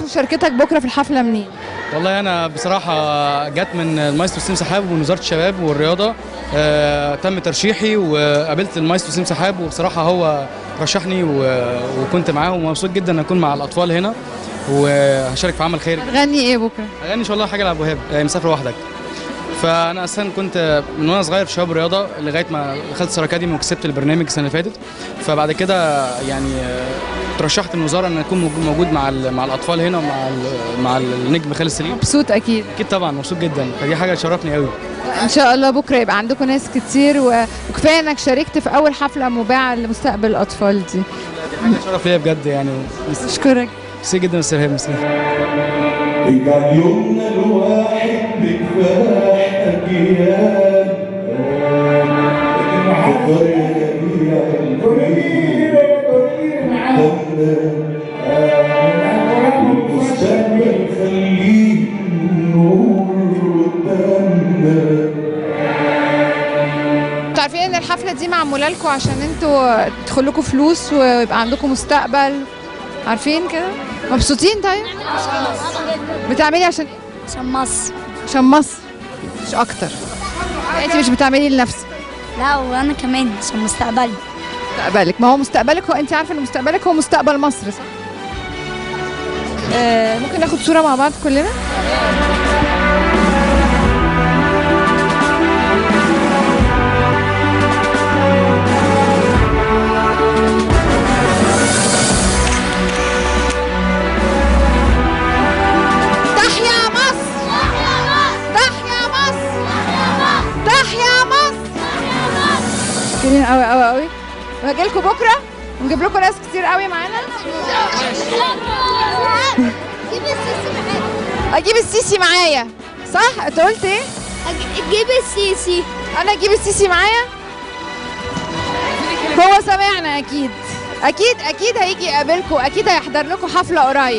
مشاركتك بكره في الحفله منين والله انا بصراحه جت من المايسترو سليم سحاب ومن وزاره الشباب والرياضه آه تم ترشيحي وقابلت المايسترو سليم سحاب وبصراحه هو رشحني و- وكنت معاه ومبسوط جدا ان اكون مع الاطفال هنا وهشارك في عمل خيري هتغني ايه بكره اغني ان شاء الله حاجه لعبد الوهاب آه، مسافر وحدك فانا اساسا كنت من وانا صغير في شباب الرياضه لغايه ما دخلت ستار اكاديمي وكسبت البرنامج السنه اللي فاتت فبعد كده يعني آه، ترشحت من الوزاره ان اكون موجود- موجود مع ال- مع الاطفال هنا ومع ال- مع النجم خالد سليم مبسوط اكيد اكيد طبعا مبسوط جدا فدي حاجه تشرفني قوي ان شاء الله بكره يبقى عندكم ناس كتير و- وكفايه انك شاركت في اول حفله مباعه لمستقبل الاطفال دي حاجه شرف ليا بجد يعني اشكرك ميرسي جدا استاذ إيهاب، ميرسي اجعل يومنا الواحد بكفاح أجيال حضر يا جميع المستقبل خليه نور قدامنا انتوا عارفين ان الحفله دي معموله لكم عشان انتوا تدخل لكم فلوس ويبقى عندكم مستقبل عارفين كده مبسوطين طيب بتعملي عشان عشان مصر عشان مصر مش اكتر انت مش بتعملي لنفسك لا وانا كمان عشان مستقبلي مستقبلك ما هو مستقبلك هو انت عارفه ان مستقبلك هو مستقبل مصر صح آه ممكن ناخد صوره مع بعض كلنا تحيا مصر تحيا مصر تحيا مصر شاكرين قوي قوي قوي وهاجي لكم بكره ونجيب لكم ناس كتير قوي معانا اجيب السيسي معايا صح انت قلت ايه جيب السيسي انا اجيب السيسي معايا هو سمعنا اكيد اكيد اكيد هيجي يقابلكم اكيد هيحضر لكم حفله قريب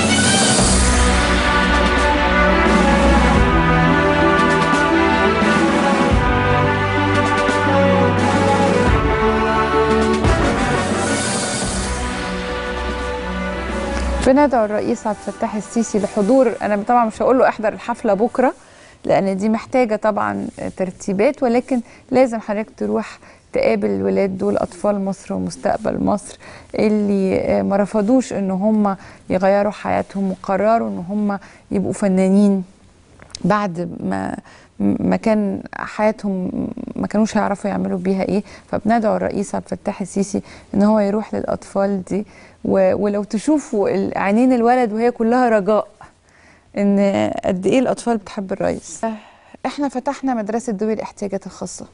بندعو الرئيس عبد الفتاح السيسي لحضور انا طبعا مش هقول له احضر الحفله بكره لان دي محتاجه طبعا ترتيبات ولكن لازم حضرتك تروح تقابل الولاد دول اطفال مصر ومستقبل مصر اللي آه، ما رفضوش ان هم يغيروا حياتهم وقرروا ان هم يبقوا فنانين بعد ما ما كان حياتهم ما كانوش هيعرفوا يعملوا بيها ايه فبندعو الرئيس عبد الفتاح السيسي ان هو يروح للاطفال دي و- ولو تشوفوا ال- عينين الولد وهي كلها رجاء ان قد ايه الاطفال بتحب الرئيس احنا فتحنا مدرسه ذوي الاحتياجات الخاصه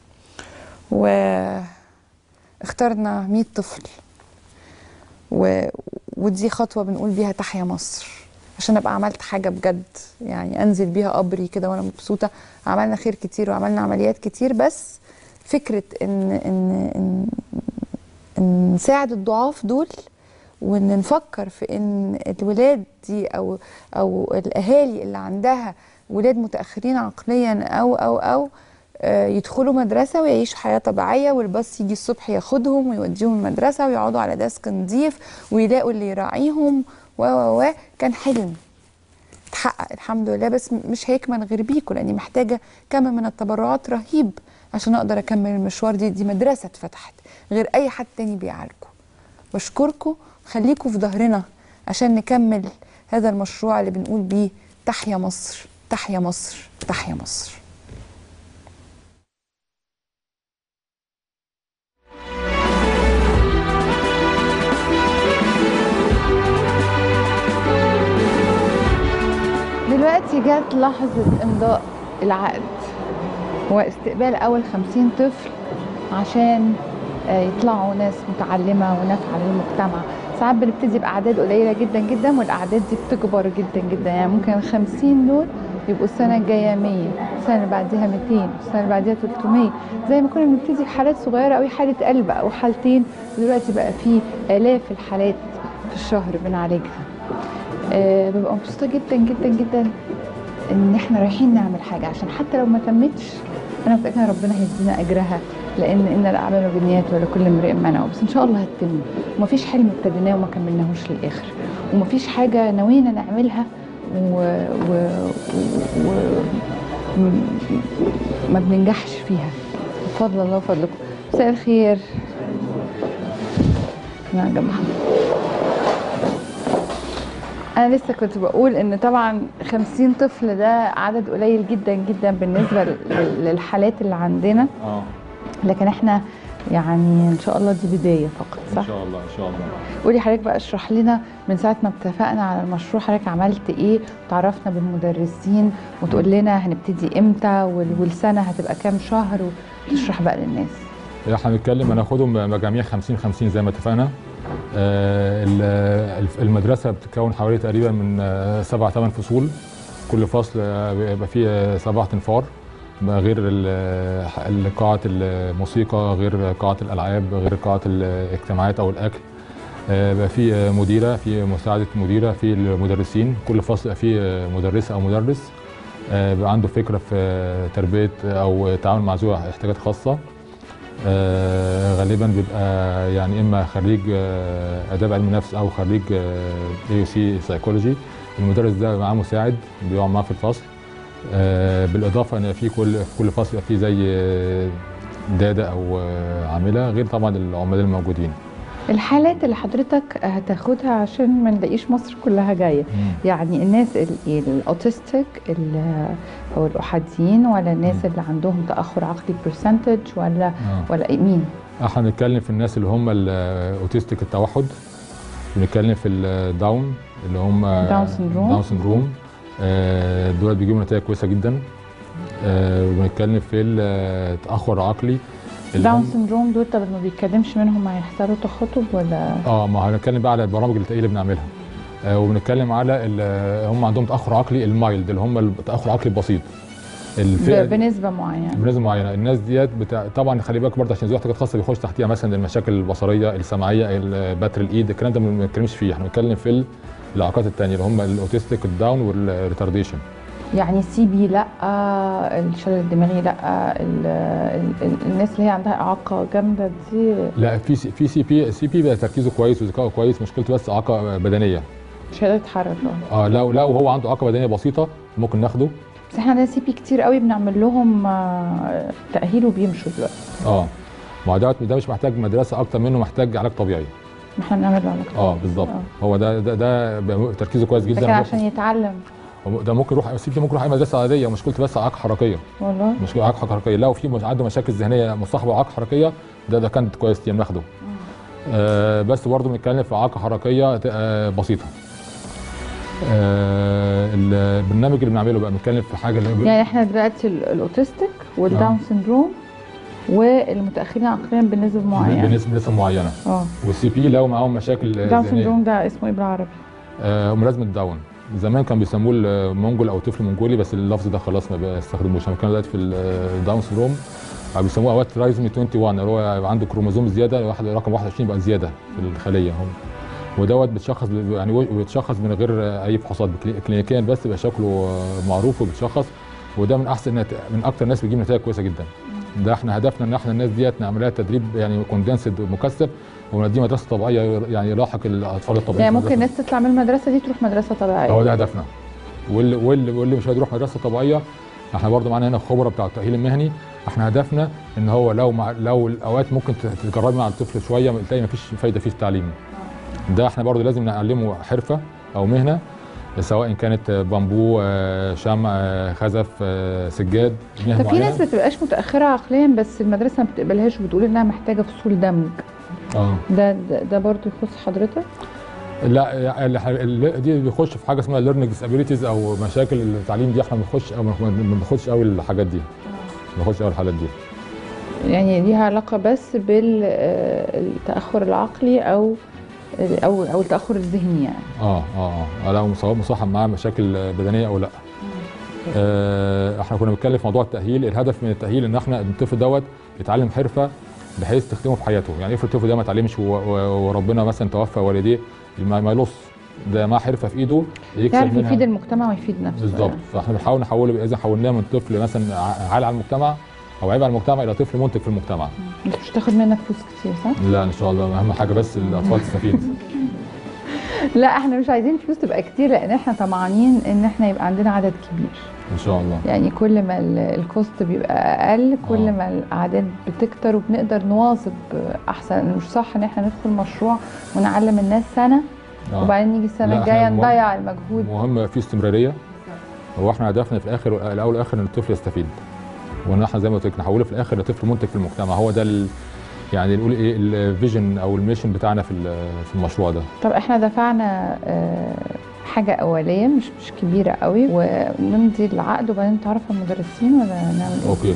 واخترنا 100 طفل و... ودي خطوه بنقول بيها تحيا مصر عشان ابقى عملت حاجه بجد يعني انزل بيها قبري كده وانا مبسوطه عملنا خير كتير وعملنا عمليات كتير بس فكره ان ان ان, إن نساعد الضعاف دول وان نفكر في ان الولاد دي او او الاهالي اللي عندها ولاد متاخرين عقليا او او او آه، يدخلوا مدرسه ويعيشوا حياه طبيعيه والباص يجي الصبح ياخدهم ويوديهم المدرسه ويقعدوا على ديسك نظيف ويلاقوا اللي يراعيهم و و و كان حلم اتحقق الحمد لله بس م- مش هيكمل غير بيكم لاني محتاجه كم من التبرعات رهيب عشان اقدر اكمل المشوار دي دي مدرسه اتفتحت غير اي حد تاني بيعالجه بشكركم خليكم في ظهرنا عشان نكمل هذا المشروع اللي بنقول بيه تحيا مصر تحيا مصر تحيا مصر دلوقتي جت لحظة إمضاء العقد هو استقبال أول خمسين طفل عشان آه، يطلعوا ناس متعلمة ونافعة للمجتمع ساعات بنبتدي بأعداد قليلة جدا جدا والأعداد دي بتكبر جدا جدا يعني ممكن الخمسين دول يبقوا السنة الجاية 100 السنة اللي بعديها 200 السنة اللي بعديها 300 زي ما كنا بنبتدي بحالات صغيرة أوي حالة قلب أو حالتين دلوقتي بقى في آلاف الحالات في الشهر بنعالجها آه، ببقى مبسوطة جدا جدا جدا ان احنا رايحين نعمل حاجة عشان حتى لو ما تمتش انا متأكدة ان ربنا هيدينا اجرها لان ان الاعمال بالنيات ولكل امرئ ما نوى بس ان شاء الله هتتم ومفيش حلم ابتديناه وما كملناهوش للاخر ومفيش حاجه نوينا نعملها و, و... و... و... ما بننجحش فيها بفضل الله وفضلكم مساء الخير يا جماعه انا لسه كنت بقول ان طبعا 50 طفل ده عدد قليل جدا جدا بالنسبه لل- للحالات اللي عندنا اه لكن احنا يعني ان شاء الله دي بدايه فقط ان صح شاء الله ان شاء الله قولي حضرتك بقى اشرح لنا من ساعه ما اتفقنا على المشروع حضرتك عملت ايه وتعرفنا بالمدرسين وتقول لنا هنبتدي امتى وال- والسنه هتبقى كام شهر وتشرح بقى للناس احنا هنتكلم هناخدهم مجاميع 50 50 زي ما اتفقنا آه، ال- المدرسه بتتكون حوالي تقريبا من آه، سبع ثمان فصول كل فصل آه، بيبقى فيه آه، سبعة انفار ما غير ال- ال- قاعة الموسيقى غير قاعة الألعاب غير قاعة الاجتماعات أو الأكل آه، بقى في آه، مديرة في مساعدة مديرة في المدرسين كل فصل بقى فيه آه، مدرسة أو مدرس آه، بقى عنده فكرة في آه، تربية أو التعامل مع ذوي احتياجات خاصة آه، غالبا بيبقى يعني اما خريج آه، اداب علم نفس او خريج اي يو سي سايكولوجي المدرس ده معاه مساعد بيقعد معاه في الفصل آه، بالاضافه ان في كل في كل فصل يبقى في زي آه، داده او آه، عامله غير طبعا العمال الموجودين الحالات اللي حضرتك هتاخدها عشان ما نلاقيش مصر كلها جايه يعني الناس ال- الاوتستيك ال- او الاحاديين ولا الناس اللي عندهم تاخر عقلي برسنتج ولا آه. ولا إيه؟ مين احنا بنتكلم في الناس اللي هم الاوتيستيك التوحد بنتكلم في الداون اللي هم داون سندروم. داون سندروم آه، دول بيجيبوا نتائج كويسه جدا آه، وبنتكلم في التاخر العقلي اللي داون هم سندروم دول طب ما بيتكلمش منهم هيحصلوا تخاطب ولا اه ما هنتكلم بقى على البرامج التقيله اللي بنعملها آه وبنتكلم على ال- هم عندهم تاخر عقلي المايلد اللي هم التاخر العقلي البسيط الفئه ب- بنسبه معينه بنسبه معينه الناس ديت بتاع طبعا خلي بالك برضه عشان ذوي احتياجات خاصه بيخش تحتيها مثلا المشاكل البصريه السمعيه بتر الايد الكلام ده ما بنتكلمش فيه احنا بنتكلم في الاعاقات الثانيه اللي هم الاوتيستيك الداون والريتارديشن يعني سي بي لا الشلل الدماغي لا ال- ال- ال- الناس اللي هي عندها اعاقه جامده دي لا في سي في سي بي سي بي بقى تركيزه كويس وذكائه كويس مشكلته بس اعاقه بدنيه مش هيقدر يتحرك اه اه لو لو هو عنده اعاقه بدنيه بسيطه ممكن ناخده بس احنا عندنا سي بي كتير قوي بنعمل لهم آه، تاهيل وبيمشوا دلوقتي اه ما هو ده ده مش محتاج مدرسه اكتر منه محتاج علاج طبيعي ما احنا بنعمل له علاج اه بالظبط هو ده ده, ده بقى تركيزه كويس جدا لكن عشان يتعلم هو ده ممكن يروح السي ممكن يروح اي مدرسه عاديه مشكلته بس اعاقه حركيه والله مشكله اعاقه حركيه لو في مش- عنده مشاكل ذهنيه مصاحبه اعاقه حركيه ده ده كانت كويس دي ناخده آه بس برضه بنتكلم في اعاقه حركيه آه بسيطه آه البرنامج اللي بنعمله بقى بنتكلم في حاجه اللي يعني احنا دلوقتي ال- الاوتستيك والداون سندروم والمتاخرين عقليا بنسبه معينه بنسبه نسبه معينه اه والسي بي لو معاهم مشاكل داون ذهنيه سندروم ده اسمه ايه بالعربي آه ملازمه داون زمان كان بيسموه المونجول او طفل منجولي بس اللفظ ده خلاص ما بيستخدموش احنا كان دلوقتي في الداون سندروم أو بيسموه اوقات ترايزومي 21 اللي هو يبقى عنده كروموزوم زياده واحد رقم 21 يبقى زياده في الخليه هم ودوت بتشخص ب- يعني بيتشخص من غير اي فحوصات بكلي- كلينيكيا بس بيبقى شكله آه، معروف وبيتشخص وده من احسن نت- من اكتر الناس بيجيب نتائج كويسه جدا ده احنا هدفنا ان احنا الناس ديت نعمل لها تدريب يعني كوندنسد مكثف ونديه مدرسه طبيعيه يعني يلاحق الاطفال الطبيعيين يعني في ممكن المدرسة. الناس تطلع من المدرسه دي تروح مدرسه طبيعيه هو ده هدفنا واللي واللي, واللي مش هيروح مدرسه طبيعيه احنا برضو معانا هنا خبره بتاع التاهيل المهني احنا هدفنا ان هو لو مع لو الاوقات ممكن تجربي مع الطفل شويه تلاقي مفيش فايده فيه في التعليم ده احنا برضو لازم نعلمه حرفه او مهنه سواء كانت بامبو آه، شمع آه، خزف آه، سجاد مهنه طب في معينة. ناس ما بتبقاش متاخره عقليا بس المدرسه ما بتقبلهاش وبتقول انها محتاجه فصول دمج اه ده ده, ده برضه يخص حضرتك لا يعني ال- ال- دي بيخش في حاجه اسمها ليرنينج ديسابيليتيز او مشاكل التعليم دي احنا ما بنخش او ما ما بنخش قوي الحاجات دي ما بنخش قوي الحالات دي يعني ليها علاقه بس بالتاخر العقلي او او او التاخر الذهني يعني اه اه اه لو سواء مصاحب معاه مشاكل بدنيه او لا آه احنا كنا بنتكلم في موضوع التاهيل الهدف من التاهيل ان احنا الطفل دوت يتعلم حرفه بحيث تخدمه في حياته يعني افرض الطفل ده ما اتعلمش و- و- وربنا مثلا توفى والديه ما ما يلص ده معاه حرفه في ايده يكسب يعرف منها يفيد المجتمع ويفيد نفسه بالظبط فاحنا بنحاول نحوله اذا حولناه من طفل مثلا ع- عال على المجتمع اوعيه على المجتمع الى طفل منتج في المجتمع انت مش هتاخد منك فلوس كتير صح؟ لا ان شاء الله اهم حاجه بس الاطفال تستفيد لا احنا مش عايزين فلوس تبقى كتير لان احنا طمعانين ان احنا يبقى عندنا عدد كبير ان شاء الله يعني كل ما ال- الكوست بيبقى اقل كل آه. ما الاعداد بتكتر وبنقدر نواظب احسن مش صح ان احنا ندخل مشروع ونعلم الناس سنه آه. وبعدين نيجي السنه لا، الجايه إحنا المهم- نضيع المجهود مهم في استمراريه هو احنا هدفنا في الاخر الاول والاخر ان الطفل يستفيد وان احنا زي ما قلت لك نحوله في الاخر لطفل منتج في المجتمع هو ده ال... يعني نقول ايه الفيجن او الميشن بتاعنا في ال- في المشروع ده طب احنا دفعنا آه، حاجه اوليه مش مش كبيره قوي ونمضي العقد وبعدين تعرف المدرسين ولا نعمل ايه؟ اوكي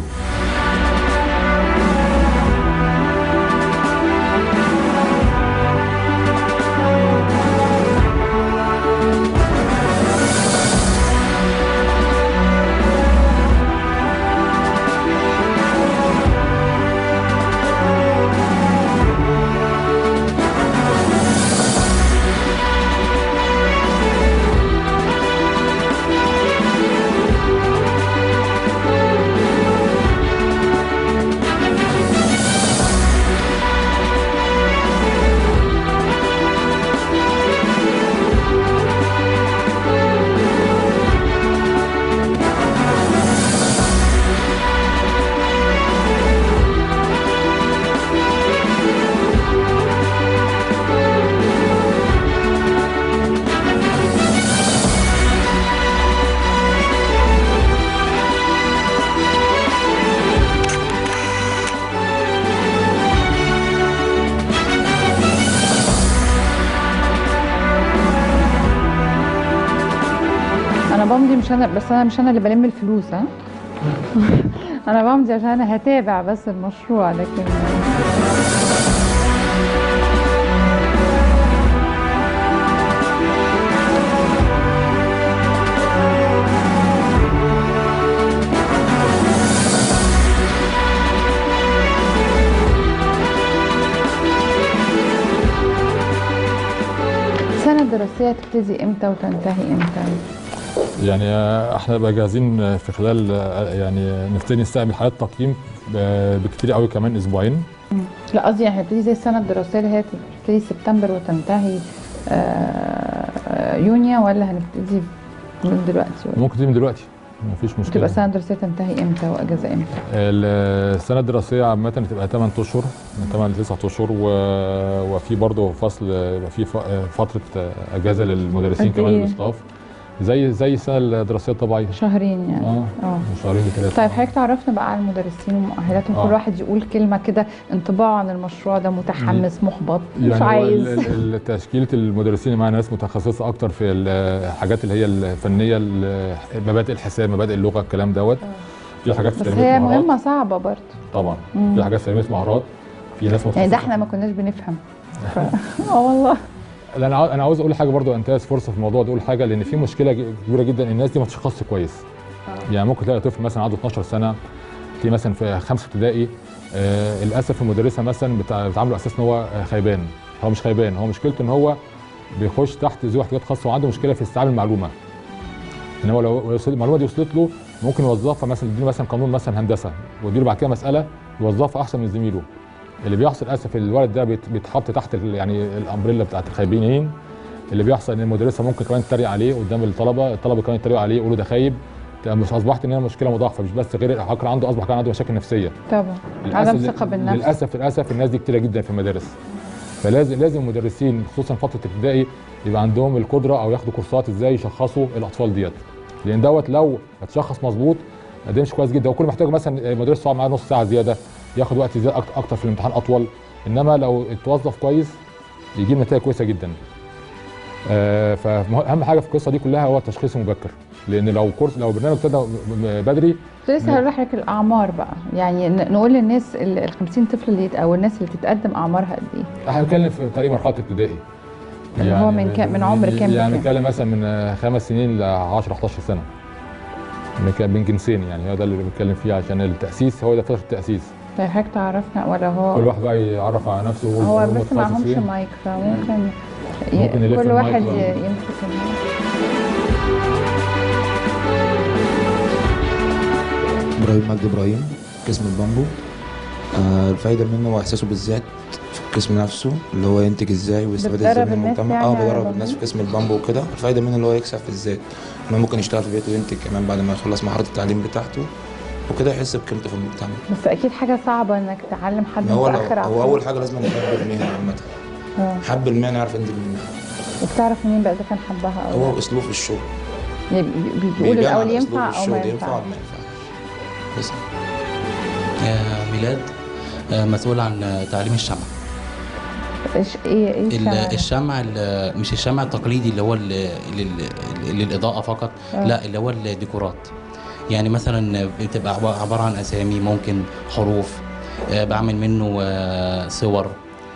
انا بمضي مش انا بس انا مش انا اللي بلم الفلوس ها انا بمضي عشان انا هتابع بس المشروع لكن السنه الدراسيه تبتدي امتى وتنتهي امتى؟ يعني آه، احنا بقى جاهزين في خلال آه، يعني نبتدي نستقبل حالات تقييم ب- بكتير قوي كمان اسبوعين لا قصدي يعني هتبتدي زي السنه الدراسيه اللي هي تبتدي سبتمبر وتنتهي آه، آه، يونيو ولا هنبتدي من دلوقتي ولا ممكن تيجي من دلوقتي مفيش تبقى مشكله السنه الدراسيه تنتهي امتى واجازه امتى؟ السنه الدراسيه عامه بتبقى 8 اشهر من 8 ل 9 اشهر و... وفي برضه فصل يبقى في ف- فتره اجازه للمدرسين قد كمان إيه؟ الاستاف زي زي السنه الدراسيه الطبيعيه شهرين يعني اه اه شهرين لثلاثه طيب حضرتك تعرفنا بقى على المدرسين ومؤهلاتهم آه. كل واحد يقول كلمه كده انطباعه عن المشروع ده متحمس محبط مش يعني هو عايز ال- ال- ال- تشكيله المدرسين اللي معانا ناس متخصصه اكتر في الحاجات اللي هي الفنيه ال- مبادئ الحساب مبادئ اللغه الكلام دوت في حاجات في بس تنميه هي مهارات مهمه صعبه برضه طبعا مم. في حاجات في تنميه مهارات في ناس يعني ده متخصصه احنا ما كناش بنفهم ف... اه والله لا انا عاو- انا عاوز اقول حاجه برضو انتهز فرصه في الموضوع ده اقول حاجه لان في مشكله ج- كبيره جدا الناس دي ما تشخصش كويس يعني ممكن تلاقي طفل مثلا عنده 12 سنه تلاقي مثلا في خمسه ابتدائي آه للاسف المدرسه مثلا بتع- بتعامله اساس ان هو آه، خيبان هو مش خيبان هو مشكلته ان هو بيخش تحت ذوي احتياجات خاصه وعنده مشكله في استيعاب المعلومه ان هو لو وصل- المعلومه دي وصلت له ممكن يوظفها مثلا يديله مثلا قانون مثلا هندسه ويديله بعد كده مساله يوظفها احسن من زميله اللي بيحصل للاسف الولد ده بيت- بيتحط تحت ال- يعني الامبريلا بتاعت الخايبين اللي بيحصل ان المدرسه ممكن كمان تتريق عليه قدام الطلبه الطلبه كمان يتريقوا عليه يقولوا ده خايب ده مش اصبحت ان هي مشكله مضاعفه مش بس غير العقل عنده اصبح كان عنده مشاكل نفسيه طبعا عدم ثقه بالنفس للاسف للاسف الناس دي كتيره جدا في المدارس فلازم لازم المدرسين خصوصا فتره الابتدائي يبقى عندهم القدره او ياخدوا كورسات ازاي يشخصوا الاطفال ديت لان دوت لو اتشخص مظبوط ده مش كويس جدا وكل محتاج مثلا مدرس يقعد معاه نص ساعه زياده ياخد وقت زياده أكت- اكتر في الامتحان اطول انما لو اتوظف كويس يجيب نتائج كويسه جدا آه، فاهم حاجه في القصه دي كلها هو التشخيص المبكر لان لو كورس لو برنامج ابتدى م- م- بدري كنت لسه هقول لك الاعمار بقى يعني ن- نقول للناس ال 50 طفل اللي يت- او الناس اللي تتقدم اعمارها قد ايه؟ احنا بنتكلم في تقريبا مرحله ابتدائي اللي هو من كام- من عمر كام يعني لكام؟ بنتكلم مثلا من آه، خمس سنين ل 10 11 سنه بنك- بين جنسين يعني هو ده اللي بنتكلم فيه عشان التاسيس هو ده فتره التاسيس طيب حضرتك تعرفنا ولا هو كل واحد بقى يعرف على نفسه ويقول هو هو بس متخصص معهمش فين. مايك فممكن ي- ممكن يلف كل المايك واحد بقى. ي- يمسك المايك ابراهيم مجدي ابراهيم قسم البامبو آه الفايدة منه هو إحساسه بالذات في القسم نفسه اللي هو ينتج ازاي ويستفاد ازاي بتدرب من الناس المجتمع يعني اه على بدرب البامبو؟ الناس في قسم البامبو وكده الفايدة منه اللي هو يكسب في الذات انه ممكن يشتغل في بيته وينتج كمان بعد ما يخلص مرحلة التعليم بتاعته وكده يحس بقيمته في المجتمع بس اكيد حاجه صعبه انك تعلم حد هو لو متاخر هو عن- أول حاجة لازم يحب المهنة عامة اه حب المهنة يعرف ينتج منها وبتعرف منين بقى اذا كان حبها او هو لا؟ أسلوب في الشغل يعني بي- بي- بيقول بيبان الاول على أسلوب ينفع او ما الشغل ينفع ينفعش ولا ما ينفعش بس آه، ميلاد آه، مسؤول عن آه، تعليم الشمع ايش ايه ايه ال- الشمع ده؟ الشمع ال- مش الشمع التقليدي اللي هو ال- لل- للإضاءة فقط آه. لا اللي هو الديكورات يعني مثلا بتبقى عب- عبارة عن أسامي ممكن حروف آه، بعمل منه آه، صور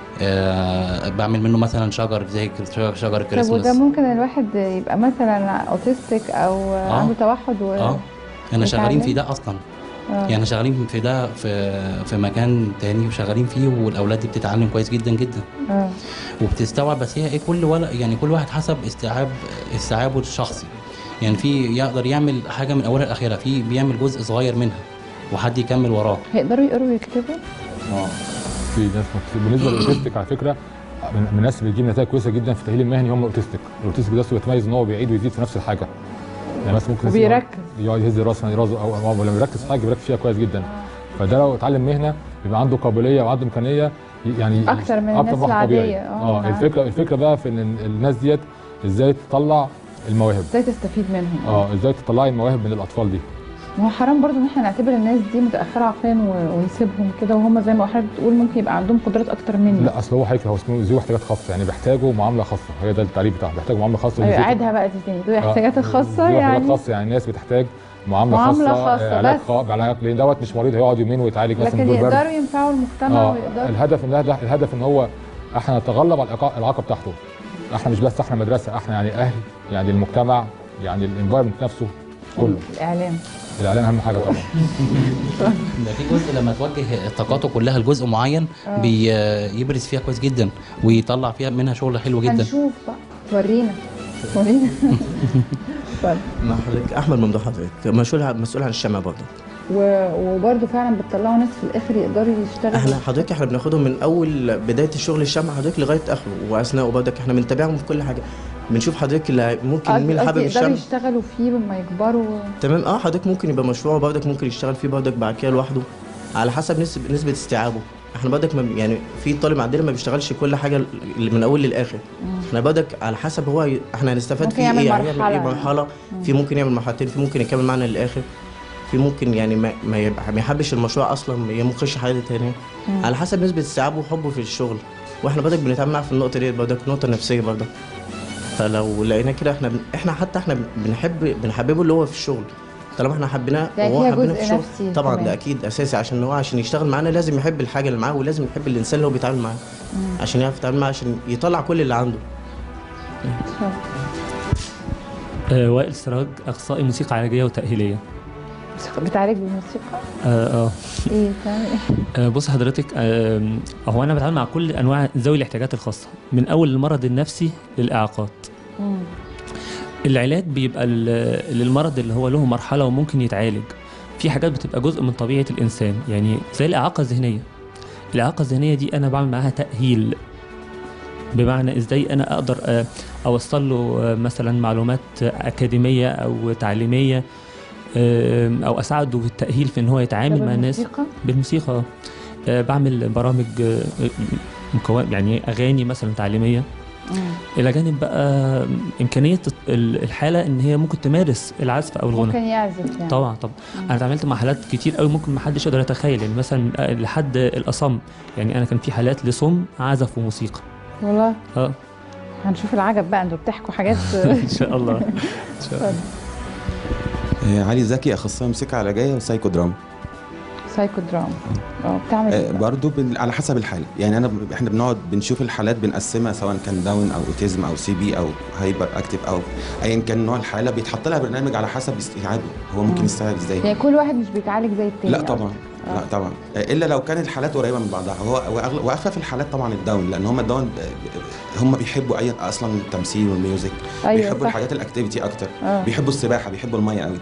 آه، بعمل منه مثلا شجر زي ك- شجر طب كريسماس وده ممكن الواحد يبقى مثلا اوتيستيك او عنده توحد و اه احنا شغالين يتعلم؟ في ده اصلا آه. يعني شغالين في ده في في مكان تاني وشغالين فيه والاولاد دي بتتعلم كويس جدا جدا اه وبتستوعب بس هي ايه كل ولا يعني كل واحد حسب استيعاب استيعابه الشخصي يعني في يقدر يعمل حاجه من اولها لاخرها في بيعمل جزء صغير منها وحد يكمل وراه هيقدروا يقروا ويكتبوا اه في ناس مكتوب. بالنسبه للاوتيستيك على فكره من من الناس اللي بتجيب نتائج كويسه جدا في التاهيل المهني هم الاوتيستيك الاوتيستيك ده بيتميز ان هو بيعيد ويزيد في نفس الحاجه يعني مثلا ممكن وبيركز. يقعد يهز راسه راسه او أو لما يركز في حاجه بيركز فيها كويس جدا فده لو اتعلم مهنه بيبقى عنده قابليه وعنده امكانيه يعني أكتر من أكتر الناس واحد طبيعي. العادية. آه، اه نعم. الفكره الفكره بقى في ان الناس ديت ازاي تطلع المواهب ازاي تستفيد منهم اه ازاي تطلعي المواهب من الاطفال دي ما هو حرام برضو ان احنا نعتبر الناس دي متاخره عقليا و- ونسيبهم كده وهم زي ما حضرتك بتقول ممكن يبقى عندهم قدرات اكتر مني لا اصل هو هيك هو اسمه ذو احتياجات خاصه يعني بيحتاجوا معامله خاصه هي ده التعريف بتاعه بيحتاجوا معامله خاصه ايوه ذو- عيدها بقى دي تاني ذوي آه، احتياجات الخاصه ذو احتياجات يعني خاصه يعني الناس بتحتاج معامله, معاملة خاصه خاصة آه، علاج بس. خاص علاج لان دوت مش مريض هيقعد يومين ويتعالج مثلا لكن دور برد يقدروا ينفعوا المجتمع اه ويقدروا الهدف ان الهدف الهدف ان هو احنا نتغلب على الإعاقة- الاعاقه بتاعته احنا مش بس احنا مدرسه احنا يعني اهل يعني المجتمع يعني الانفايرمنت نفسه كله الاعلام الاعلام اهم حاجه طبعا ده في جزء لما توجه طاقاته كلها لجزء معين آه. بيبرز فيها كويس جدا ويطلع فيها منها شغل حلو جدا هنشوف بقى ورينا ورينا اتفضل. مع حضرتك احمد ممدوح حضرتك مسؤول عن- مسؤول عن الشمع برضه و- وبرضو فعلا بتطلعوا ناس في الاخر يقدروا يشتغلوا احنا حضرتك احنا بناخدهم من اول بدايه الشغل الشمع حضرتك لغايه اخره واثناء برضك احنا بنتابعهم في كل حاجه بنشوف حضرتك اللي ممكن قصدي- مين اللي حابب قصدي يقدروا الشمع يشتغلوا فيه لما يكبروا تمام اه حضرتك ممكن يبقى مشروع برضك ممكن يشتغل فيه برضك بعد كده لوحده على حسب نسبه نسبه استيعابه احنا برضك ما- يعني في طالب عندنا ما بيشتغلش كل حاجه اللي من اول للاخر احنا برضك على حسب هو ي- احنا هنستفاد ممكن فيه يعمل ايه يعني يعمل مرحلة. ايه مرحله في ممكن يعمل مرحلتين في ممكن يكمل معنا للاخر في ممكن يعني ما ما, يبقى ما يحبش المشروع اصلا يخش حاجه تانية مم. على حسب نسبه استيعابه وحبه في الشغل واحنا برضك بنتعامل معاه في النقطه دي برضك نقطه نفسيه برضك فلو لقينا كده احنا بن... احنا حتى احنا بنحب بنحببه اللي هو في الشغل طالما احنا حبيناه ده وهو فيها حبينا جزء في الشغل نفسي طبعا كمان. ده اكيد اساسي عشان هو عشان يشتغل معانا لازم يحب الحاجه اللي معاه ولازم يحب الانسان اللي هو بيتعامل معاه مم. عشان يعرف يتعامل معاه عشان يطلع كل اللي عنده آه وائل سراج اخصائي موسيقى علاجيه وتاهيليه بتعالج بالموسيقى اه اه ايه بتعمل ايه آه، بص حضرتك آه، هو انا بتعامل مع كل انواع ذوي الاحتياجات الخاصه من اول المرض النفسي للاعاقات مم. العلاج بيبقى ل- للمرض اللي هو له مرحله وممكن يتعالج في حاجات بتبقى جزء من طبيعه الانسان يعني زي الاعاقه الذهنيه الاعاقه الذهنيه دي انا بعمل معاها تاهيل بمعنى ازاي انا اقدر آه، اوصل له آه، مثلا معلومات اكاديميه او تعليميه آه، او اساعده بالتاهيل في ان هو يتعامل ده مع الناس بالموسيقى؟ بالموسيقى آه. آه، بعمل برامج آه، مكون يعني اغاني مثلا تعليميه مم. الى جانب بقى امكانيه ال- الحاله ان هي ممكن تمارس العزف او الغنى ممكن يعزف يعني طبعا طبعا انا اتعاملت مع حالات كتير قوي ممكن ما حدش يقدر يتخيل يعني مثلا آه، لحد الاصم يعني انا كان في حالات لصم عزف وموسيقى والله اه هنشوف العجب بقى انتوا بتحكوا حاجات ان شاء الله ان شاء الله آه، علي زكي اخصائي موسيقى علاجيه وسايكو دراما سايكو دراما اه بتعمل آه، ايه بقى؟ برضو بن... على حسب الحاله يعني انا ب- احنا بنقعد بنشوف الحالات بنقسمها سواء كان داون او اوتيزم او سي بي او هايبر اكتيف او ايا كان نوع الحاله بيتحط لها برنامج على حسب استيعابه هو ممكن مم. يستوعب ازاي يعني كل واحد مش بيتعالج زي التاني لا طبعا آه. لا طبعا آه، الا لو كانت الحالات قريبه من بعضها هو وأغل- واخف الحالات طبعا الداون لان هم الداون آه، هم بيحبوا اي اصلا التمثيل والميوزك أيوة، بيحبوا صح. الحاجات الاكتيفيتي اكتر آه. بيحبوا السباحه بيحبوا الميه قوي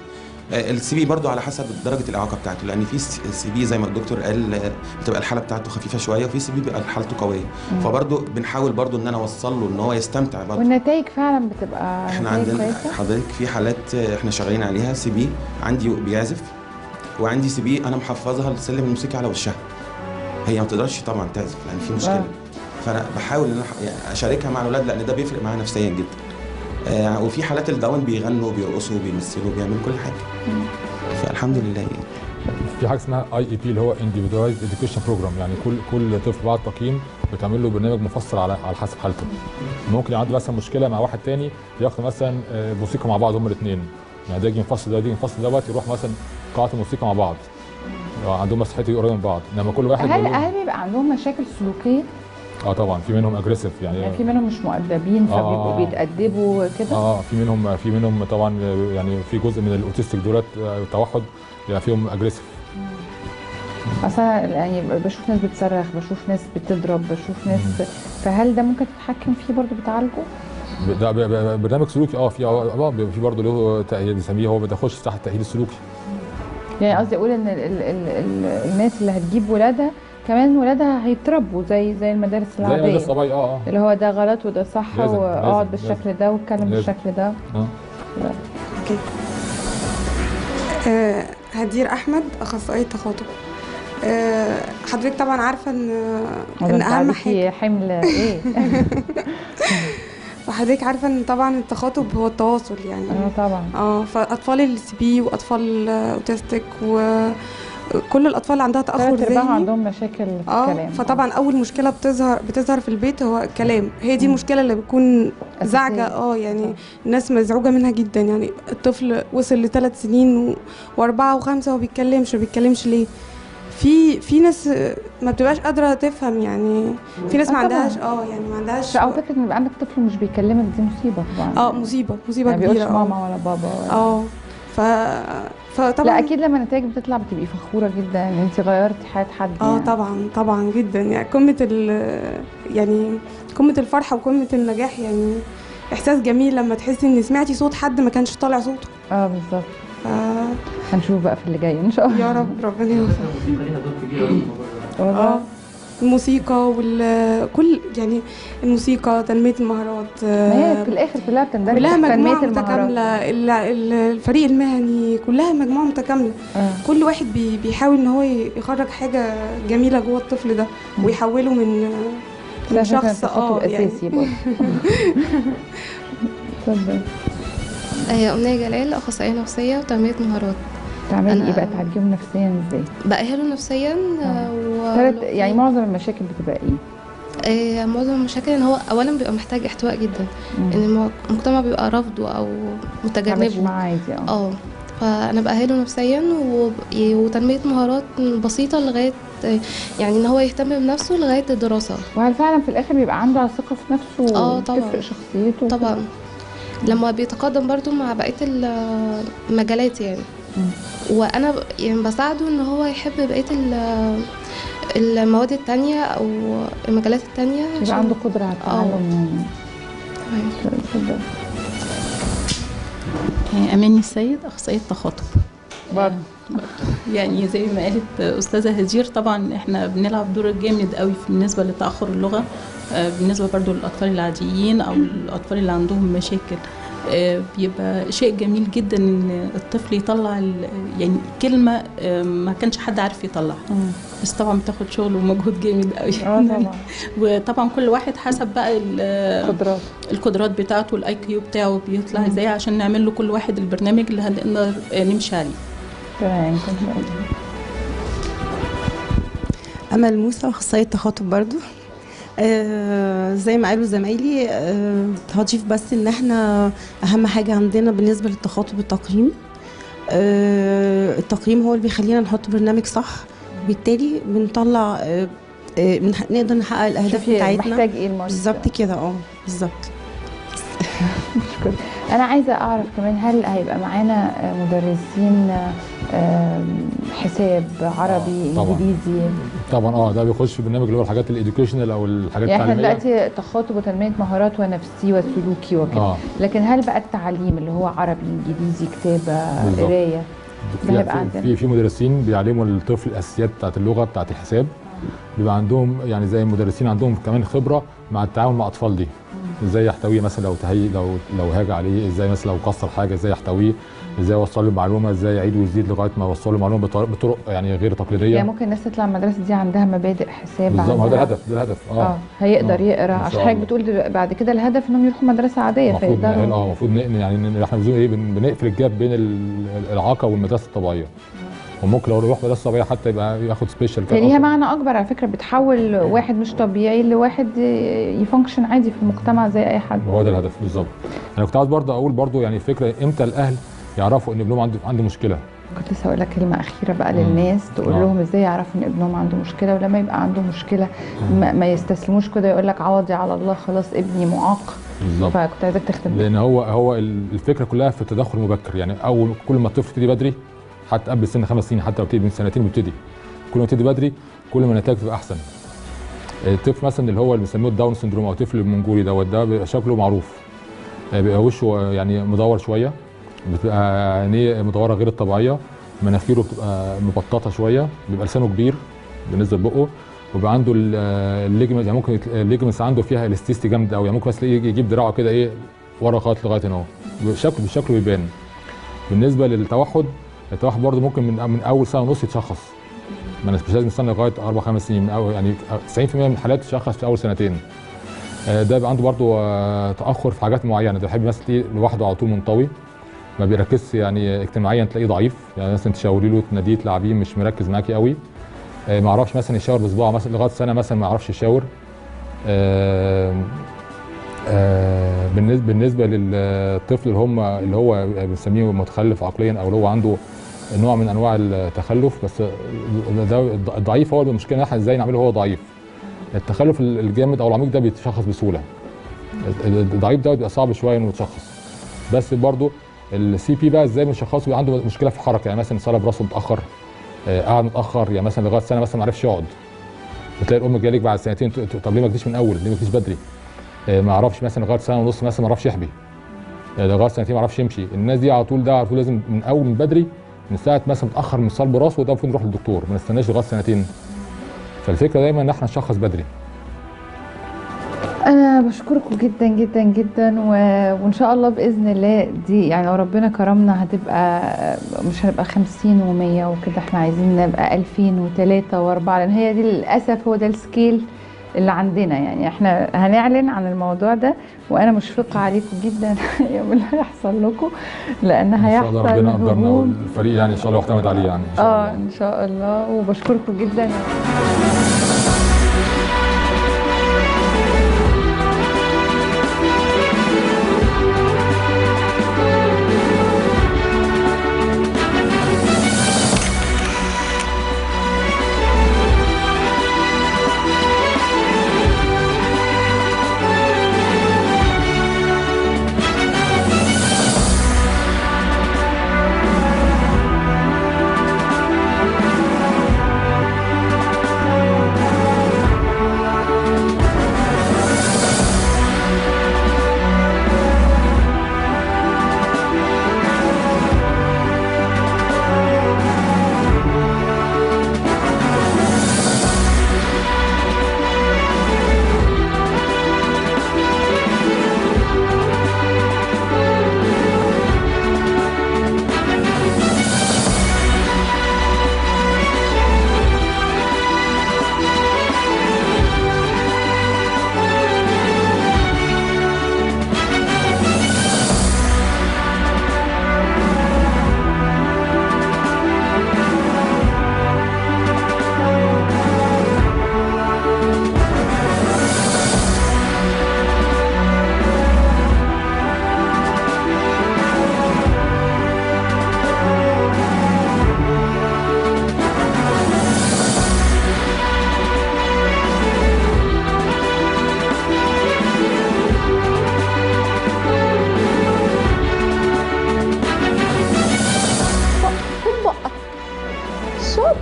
السي بي برضو على حسب درجه الاعاقه بتاعته لان في سي بي زي ما الدكتور قال آه، بتبقى الحاله بتاعته خفيفه شويه وفي سي بي بيبقى حالته قويه مم. فبرضو بنحاول برضو ان انا اوصل له ان هو يستمتع برضو والنتائج فعلا بتبقى احنا نتائج عندنا كويسه حضرتك في حالات آه، احنا شغالين عليها سي بي عندي بيعزف وعندي سي بي انا محفظها السلم الموسيقي على وشها هي ما تقدرش طبعا تعزف لان في مشكله آه. فانا بحاول ان أنا ح- يعني اشاركها مع الاولاد لان ده بيفرق معاها نفسيا جدا آه وفي حالات الداون بيغنوا بيرقصوا بيمثلوا بيعملوا كل حاجه فالحمد لله يعني في حاجه اسمها اي اي بي اللي هو individualized education program يعني كل كل طفل بعد تقييم بتعمل له برنامج مفصل على على حسب حالته ممكن عنده مثلا مشكله مع واحد تاني ياخدوا مثلا آه، موسيقى مع بعض هما الاثنين يعني ده يجي ينفصل ده يجي ينفصل دوت يروح مثلا قاعه الموسيقى مع بعض عندهم مساحتي قريبه من بعض انما كل واحد هل بيقول- هل بيبقى عندهم مشاكل سلوكيه اه طبعا في منهم اجريسيف يعني يعني في منهم مش مؤدبين آه، فبيبقوا آه. بيتأدبوا كده اه في منهم في منهم طبعا يعني في جزء من الاوتيستيك دولت آه، التوحد يعني فيهم اجريسيف اصلا يعني بشوف ناس بتصرخ بشوف ناس بتضرب بشوف ناس فهل ده ممكن تتحكم فيه برضو بتعالجه؟ ده ب- ب- برنامج سلوكي اه في اه بيبقى في برضه له تأهيل بنسميه هو بيخش تحت التأهيل السلوكي يعني قصدي اقول ان ال ال ال ال الناس اللي هتجيب ولادها كمان ولادها هيتربوا زي زي المدارس زي العاديه مدرسة طبيعي اه اه اللي هو ده غلط وده صح لازم- واقعد لازم- بالشكل ده واتكلم لازم. بالشكل ده اه آه، هدير احمد اخصائيه تخاطب آه، حضرتك طبعا عارفه ان ولا ان انت اهم حاجه عليكي حمل ايه؟ وحضرتك عارفه ان طبعا التخاطب هو التواصل يعني اه طبعا اه فاطفال السي بي واطفال اوتستيك وكل الاطفال اللي عندها تاخر ثلاث ارباع ذهني عندهم مشاكل في اه الكلام فطبعا اول مشكله بتظهر بتظهر في البيت هو الكلام هي دي المشكله اللي بتكون زعجه اه يعني الناس مزعوجه منها جدا يعني الطفل وصل لثلاث سنين و- واربعه وخمسه وما بيتكلمش ما بيتكلمش ليه في في ناس ما بتبقاش قادره تفهم يعني في ناس ما آه طبعاً. عندهاش اه يعني ما عندهاش او فكره ان يبقى عندك طفل مش بيكلمك دي مصيبه طبعا اه مصيبه مصيبه ما كبيره بيقولش آه. ماما ولا بابا ولا اه ف فطبعا لا اكيد لما النتائج بتطلع بتبقي فخوره جدا ان انت غيرتي حياه حد اه يعني. طبعا طبعا جدا يعني قمه ال يعني قمه الفرحه وقمه النجاح يعني احساس جميل لما تحسي ان سمعتي صوت حد ما كانش طالع صوته اه بالظبط آه هنشوف بقى في اللي جاي ان شاء الله يا رب ربنا يوفقك والله اه الموسيقى وال كل يعني الموسيقى تنميه المهارات ما هي آه، في الاخر كلها بتندرج كلها تحت مجموعة تنمية المهارات. متكاملة ال- ال- الفريق المهني كلها مجموعة متكاملة آه. كل واحد بي بيحاول ان هو ي- يخرج حاجة جميلة جوه الطفل ده ويحوله من ده من عشان كان شخص التخاطب اه يعني اساسي برضه اتفضل هي أمنية جلال أخصائية نفسية وتنمية مهارات تعملي أنا- ايه بقى تعالجيهم نفسيا ازاي؟ بأهله نفسيا آه، و تلات يعني معظم المشاكل بتبقى ايه؟ آه، معظم المشاكل ان هو اولا بيبقى محتاج احتواء جدا مم. ان المو- المجتمع بيبقى رافضه او متعاملش متجنبه معاه عادي اه اه فانا باهله نفسيا وب- وتنميه مهارات بسيطه لغايه يعني ان هو يهتم بنفسه لغايه الدراسه وهل فعلا في الاخر بيبقى عنده ثقه في نفسه اه طبعا وتفرق شخصيته طبعا لما بيتقدم برضو مع بقيه ال- المجالات يعني وانا ب- يعني بساعده ان هو يحب بقيه ال- المواد التانية او المجالات التانية يبقى عنده قدره على التعلم اتفضل أماني السيد أخصائية تخاطب برضه يعني زي ما قالت أستاذة هدير طبعا احنا بنلعب دور جامد قوي في- بالنسبة لتأخر اللغة آه، بالنسبة برضو للأطفال العاديين أو الأطفال اللي عندهم مشاكل آه، بيبقى شيء جميل جدا ان الطفل يطلع ال- يعني كلمه آه، ما كانش حد عارف يطلعها بس طبعا بتاخد شغل ومجهود جامد قوي اه طبعا وطبعا كل واحد حسب بقى ال- القدرات القدرات بتاعته الاي كيو بتاعه بيطلع ازاي عشان نعمل له كل واحد البرنامج اللي هنقدر آه، نمشي عليه تمام ان شاء الله امل موسى اخصائيه تخاطب برضو آه زي ما قالوا زمايلي آه هضيف بس ان احنا اهم حاجه عندنا بالنسبه للتخاطب التقييم آه التقييم هو اللي بيخلينا نحط برنامج صح وبالتالي بنطلع آه آه بنح- نقدر نحقق الاهداف شوفي بتاعتنا محتاج ايه المريض بالظبط كده اه بالظبط شكرا انا عايزه اعرف كمان هل هيبقى معانا آه، مدرسين آه، حساب عربي طبعاً. انجليزي طبعا اه ده بيخش في برنامج اللي هو الحاجات الاديوكيشنال او الحاجات يعني احنا التعليميه دلوقتي تخاطب وتنميه مهارات ونفسي وسلوكي وكده آه. لكن هل بقى التعليم اللي هو عربي انجليزي كتابه بالظبط. قرايه ده في- هيبقى في- عندنا في في مدرسين بيعلموا الطفل الاساسيات بتاعت اللغه بتاعت الحساب بيبقى عندهم يعني زي مدرسين عندهم كمان خبره مع التعامل مع اطفال دي ازاي يحتويه مثلا لو تهي لو لو هاج عليه ازاي مثلا لو كسر حاجه ازاي يحتويه ازاي يوصل له المعلومه ازاي يعيد ويزيد لغايه ما يوصل له المعلومه بطرق, بطرق يعني غير تقليديه يعني ممكن الناس تطلع من المدرسه دي عندها مبادئ حساب بالظبط ما هو ده عندها- الهدف ده الهدف اه, اه هيقدر آه. يقرا إن عشان شاء حضرتك الله. بتقول دلوقتي بعد كده الهدف انهم يروحوا مدرسه عاديه المفروض نقل فيقدروا اه المفروض نقل يعني إن احنا بنقول ايه بن- بنقفل الجاب بين ال- الإعاقة والمدرسه الطبيعيه وممكن لو يروح مدرسه طبيعيه حتى يبقى ياخد سبيشال هي ليها معنى اكبر على فكره بتحول واحد مش طبيعي لواحد يفانكشن عادي في المجتمع زي اي حد هو ده الهدف بالظبط انا كنت عاوز برضه اقول برضه يعني فكره امتى الاهل يعرفوا ان ابنهم عنده عنده مشكله كنت لسه هقول لك كلمه اخيره بقى للناس تقول آه. لهم ازاي يعرفوا ان ابنهم عنده مشكله ولما يبقى عنده مشكله ما, ما يستسلموش كده يقول لك عوضي على الله خلاص ابني معاق بالظبط فكنت عايزاك تختم لان هو هو الفكره كلها في التدخل المبكر يعني اول كل ما الطفل يبتدي بدري حتى قبل سن خمس سنين حتى لو ابتدي من سنتين بيبتدي كل ما يبتدي بدري كل ما النتائج تبقى احسن الطفل مثلا اللي هو اللي بنسميه الداون سندروم او الطفل المنجوري دوت ده بيبقى شكله معروف بيبقى وشه يعني مدور شويه بتبقى عينيه مدوره غير الطبيعيه مناخيره بتبقى مبططه شويه بيبقى لسانه كبير بالنسبه لبقه وبيبقى عنده الليجمنت يعني ممكن الليجمنتس عنده فيها الاستيستي جامد قوي يعني ممكن مثلا يجي يجيب دراعه كده ايه ورا خالص لغايه هنا اهو شكله بالشكل بيبان بالنسبه للتوحد التوحد برضه ممكن من من اول سنه ونص يتشخص ما مش لازم نستنى لغايه اربع خمس سنين من أول يعني 90% من الحالات تشخص في اول سنتين ده بيبقى عنده برضه تاخر في حاجات معينه ده بيحب مثلا تلاقيه لوحده على طول منطوي ما بيركزش يعني اجتماعيا تلاقيه ضعيف يعني مثلا تشاوري له تناديه تلعبيه مش مركز معاكي قوي ما يعرفش مثلا يشاور بصباعه مثلا لغايه سنه مثلا ما يعرفش يشاور آه بالنسبه بالنسبه للطفل اللي هم اللي هو بنسميه متخلف عقليا او اللي هو عنده نوع من انواع التخلف بس ده الضعيف هو المشكله احنا ازاي نعمله هو ضعيف التخلف الجامد او العميق ده بيتشخص بسهوله الضعيف ده بيبقى صعب شويه انه يتشخص بس برضه السي بي بقى ازاي بنشخصه بيبقى عنده مشكله في الحركه يعني مثلا صلب راسه متاخر آه قاعد متاخر يعني مثلا لغايه سنه مثلا ما عرفش يقعد بتلاقي الام جايه لك بعد سنتين طب ليه ما جيتيش من اول ليه ما جيتيش بدري آه ما يعرفش مثلا لغايه سنه ونص مثلا ما يعرفش يحبي آه لغايه سنتين ما يعرفش يمشي الناس دي على طول ده على طول لازم من اول من بدري من ساعه مثلا متاخر من صلب راسه ده المفروض نروح للدكتور ما نستناش لغايه سنتين فالفكره دايما ان احنا نشخص بدري انا بشكركم جدا جدا جدا و... وان شاء الله باذن الله دي يعني لو ربنا كرمنا هتبقى مش هنبقى 50 و100 وكده احنا عايزين نبقى 2003 و4 لان هي دي للاسف هو ده السكيل اللي عندنا يعني احنا هنعلن عن الموضوع ده وانا مشفقه عليكم جدا يوم اللي هيحصل لكم لان هيحصل ان شاء الله ربنا قدرنا والفريق يعني ان شاء الله يعتمد عليه يعني ان شاء الله اه ان شاء الله وبشكركم جدا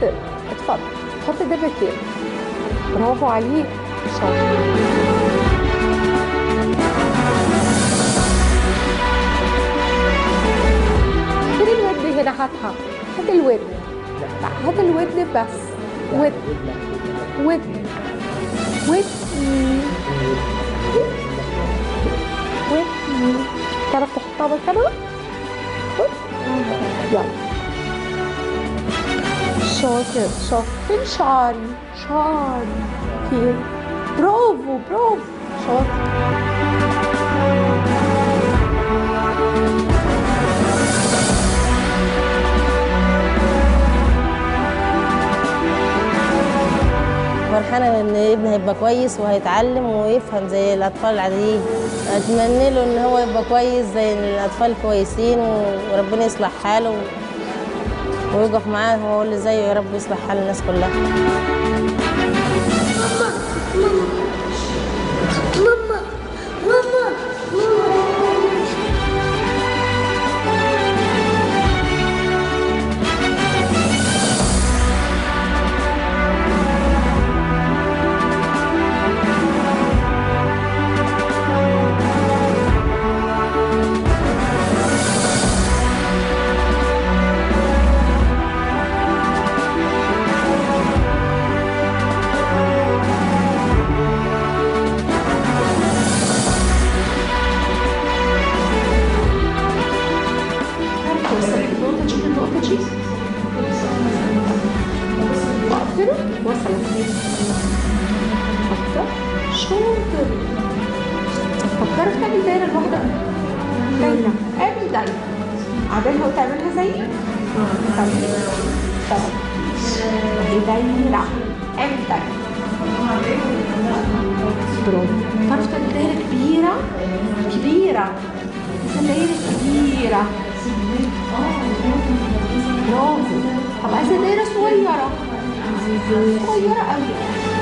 شاطر اتفضل حط ده مكان برافو عليك شاطر فين الودن هنا هاتها هات الودن لا هات الودن بس ودن ودن ودن ودن تعرف تحطها مكانها؟ خد. يلا شاطر شاطر فين شعري شعري فين برافو برافو شاطر فرحانة إن ابني هيبقى كويس وهيتعلم ويفهم زي الأطفال العاديين أتمنى له إن هو يبقى كويس زي الأطفال الكويسين وربنا يصلح حاله ويقف معاه هو اللي زيه يا رب يصلح حال الناس كلها ماما ماما شاطر فكروا تعمل دايرة لوحدك دايرة اعمل دايرة عاملها وتعملها زيي طب طب دي دايرة اعمل دايرة برافو تعرف تعمل دايرة كبيرة كبيرة عايزة دايرة كبيرة برافو طب عايزة دايرة صغيرة صغيرة قوي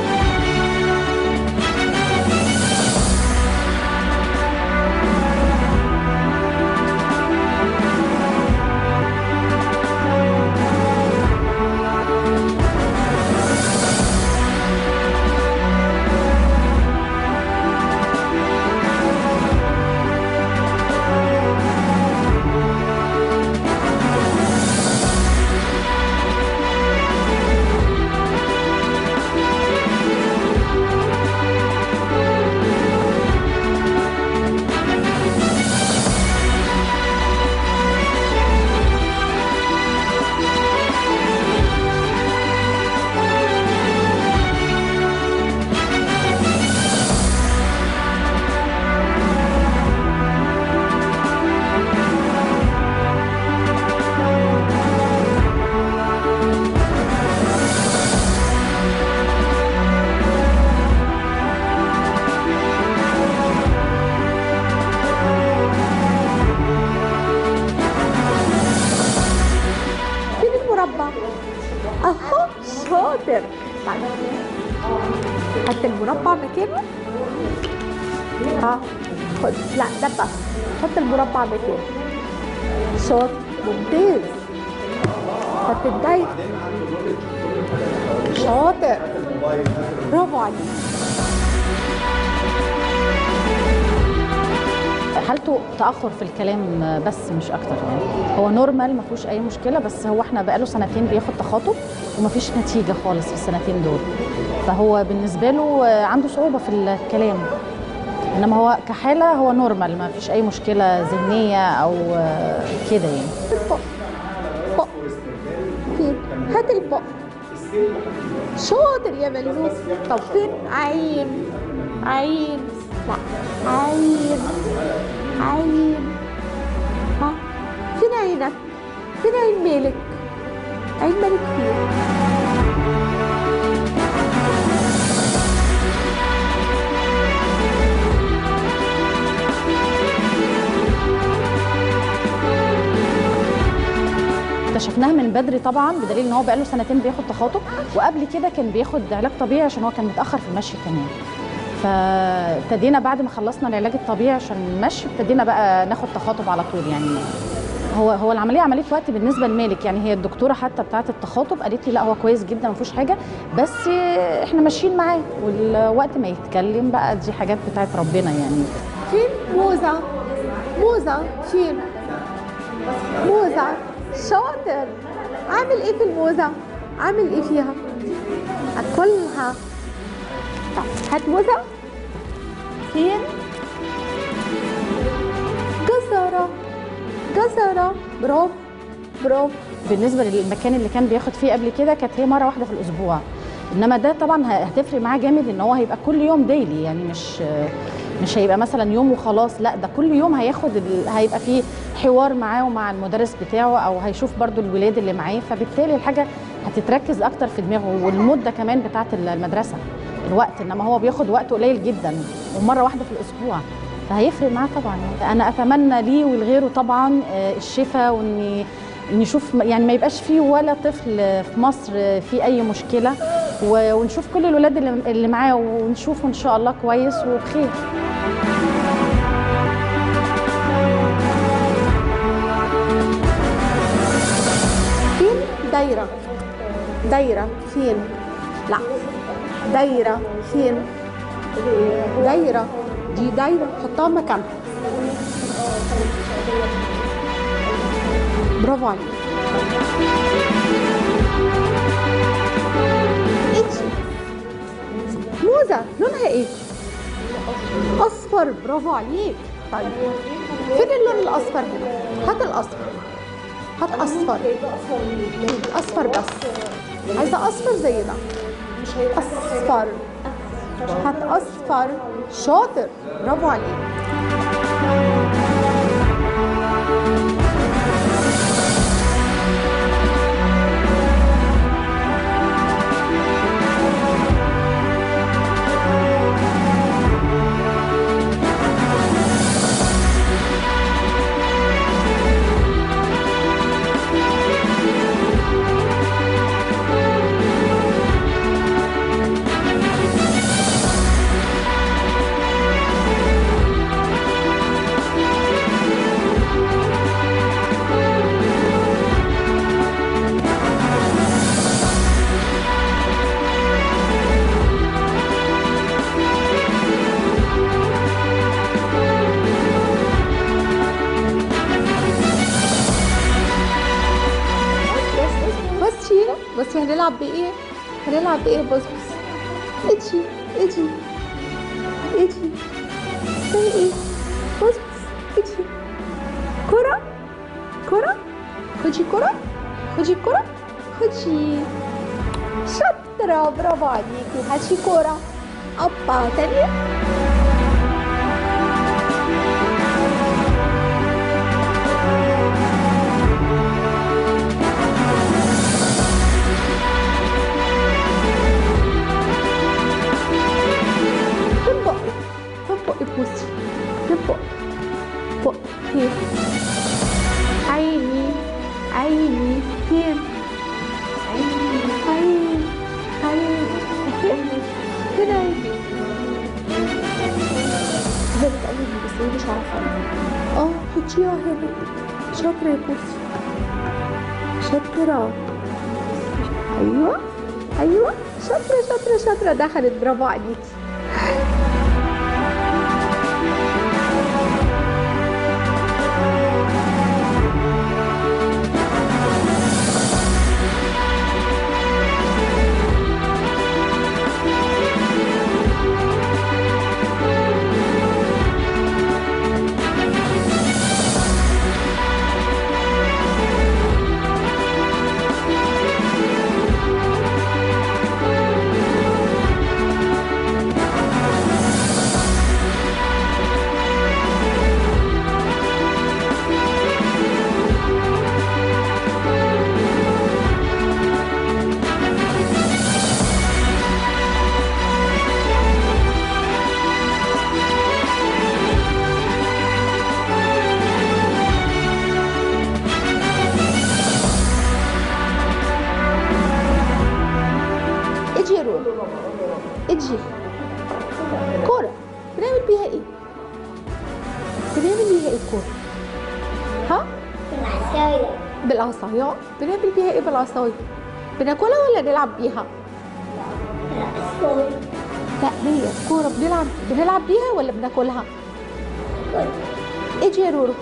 فين المربع؟ اهو شاطر طيب حط المربع مكانه ها خد لا ده بس حط المربع مكانه شاطر ممتاز حط الدايرة شاطر برافو عليك حالته تاخر في الكلام بس مش اكتر يعني هو نورمال ما فيهوش اي مشكله بس هو احنا بقاله سنتين بياخد تخاطب وما فيش نتيجه خالص في السنتين دول فهو بالنسبه له عنده صعوبه في الكلام انما هو كحاله هو نورمال ما فيش اي مشكله ذهنيه او كده يعني البق بق فين هات البق شاطر يا ملموس طب فين عين عين لا عين عين ها فين عينك فين عين مالك عين مالك فين اكتشفناها من بدري طبعا بدليل ان هو بقاله سنتين بياخد تخاطب وقبل كده كان بياخد علاج طبيعي عشان هو كان متاخر في المشي كمان فابتدينا بعد ما خلصنا العلاج الطبيعي عشان المشي ابتدينا بقى ناخد تخاطب على طول يعني هو هو العمليه عمليه وقت بالنسبه لمالك يعني هي الدكتوره حتى بتاعه التخاطب قالت لي لا هو كويس جدا ما فيهوش حاجه بس احنا ماشيين معاه والوقت ما يتكلم بقى دي حاجات بتاعه ربنا يعني فين موزة موزة فين موزة شاطر عامل ايه في الموزة عامل ايه فيها اكلها طب هات موزة فين جزرة جزرة برافو برافو بالنسبه للمكان اللي كان بياخد فيه قبل كده كانت هي مره واحده في الاسبوع انما ده طبعا هتفرق معاه جامد ان هو هيبقى كل يوم ديلي يعني مش مش هيبقى مثلا يوم وخلاص لا ده كل يوم هياخد ال... هيبقى فيه حوار معاه ومع المدرس بتاعه او هيشوف برضو الولاد اللي معاه فبالتالي الحاجه هتتركز اكتر في دماغه والمده كمان بتاعه المدرسه الوقت انما هو بياخد وقت قليل جدا ومره واحده في الاسبوع فهيفرق معاه طبعا انا اتمنى ليه ولغيره طبعا الشفاء وان نشوف يعني ما يبقاش فيه ولا طفل في مصر في اي مشكله ونشوف كل الولاد اللي معاه ونشوفه ان شاء الله كويس وبخير فين دايره دايره فين لا دايره فين دايره دي دايره حطها مكانها برافو عليك انتي موزة لونها ايه؟ اصفر برافو عليك طيب فين اللون الاصفر هنا؟ هات الاصفر هات اصفر اصفر بس عايزه اصفر زي ده اصفر هات اصفر شاطر برافو عليك بصي بصي هنلعب بايه هنلعب بايه بص بص اجي اجي اجي زي ايه بص بص اجي كرة كرة خدي كرة خدي كرة خدي شاطرة برافو عليكي هاتي كرة أبا تانية فين بقك فين بقك بصي فين بقك بق فين عيني عيني فين عيني عيني عيني فين عيني هي بتقلبني بس هي مش عارفة اه حطيها هنا شاطرة يا بوسي شاطرة ايوه ايوه شاطرة شاطرة شاطرة دخلت برافو عليكي العصايه بنعمل بيها ايه بالعصايه بناكلها ولا نلعب بيها لا هي كوره بنلعب بنلعب بيها ولا بناكلها ايه يا رورو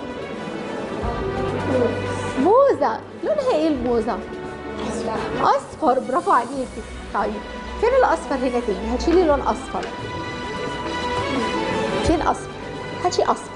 موزه لونها ايه الموزه اصفر برافو عليكي طيب فين الاصفر هنا تاني هتشيلي لون اصفر فين اصفر هاتي اصفر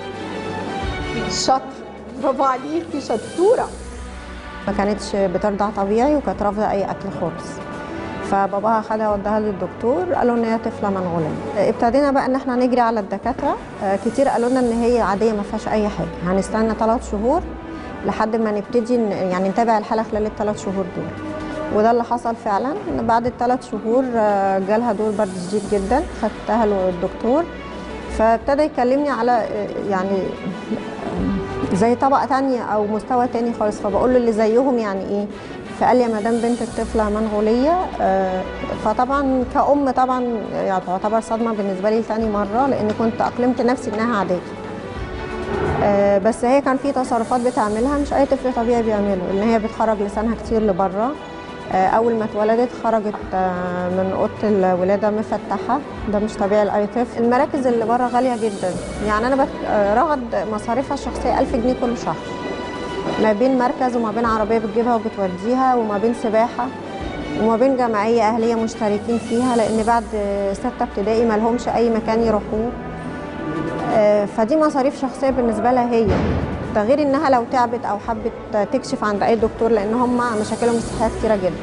شاطر برافو عليكي شطوره ما كانتش بترضع طبيعي وكانت رافضه اي اكل خالص فباباها خدها وداها للدكتور قالوا ان هي طفله منغوليه ابتدينا بقى ان احنا نجري على الدكاتره آه، كتير قالوا لنا ان هي عاديه ما فيهاش اي حاجه هنستنى ثلاث شهور لحد ما نبتدي ن- يعني نتابع الحاله خلال الثلاث شهور دول وده اللي حصل فعلا إن بعد الثلاث شهور آه، جالها دور برد شديد جدا خدتها للدكتور فابتدى يكلمني على آه، يعني زي طبقة تانية أو مستوى تاني خالص فبقول له اللي زيهم يعني إيه فقال لي يا مدام بنتك طفلة منغولية آه، فطبعا كأم طبعا يعني تعتبر صدمة بالنسبة لي لتاني مرة لأن كنت أقلمت نفسي إنها عادية آه، بس هي كان في تصرفات بتعملها مش أي طفل طبيعي بيعمله إن هي بتخرج لسانها كتير لبره آه، أول ما اتولدت خرجت آه، من أوضة الولادة مفتحة ده مش طبيعي لأي طفل المراكز اللي بره غالية جدا يعني أنا بت- آه، رغد مصاريفها الشخصية 1000 جنيه كل شهر ما بين مركز وما بين عربية بتجيبها وبتوديها وما بين سباحة وما بين جمعية أهلية مشتركين فيها لأن بعد ستة ابتدائي ما لهمش أي مكان يروحوه آه، فدي مصاريف شخصية بالنسبة لها هي ده غير إنها لو تعبت أو حبت تكشف عند أي دكتور لأن هم مشاكلهم الصحية كتيرة جدا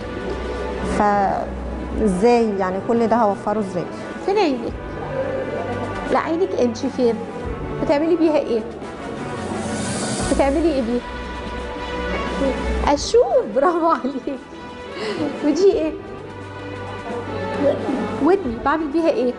فإزاي يعني كل ده هوفره إزاي؟ فين عينك لا عينك انت فين بتعملي بيها ايه بتعملي ايه بيها اشوف برافو عليك ودي ايه ودني بعمل بيها ايه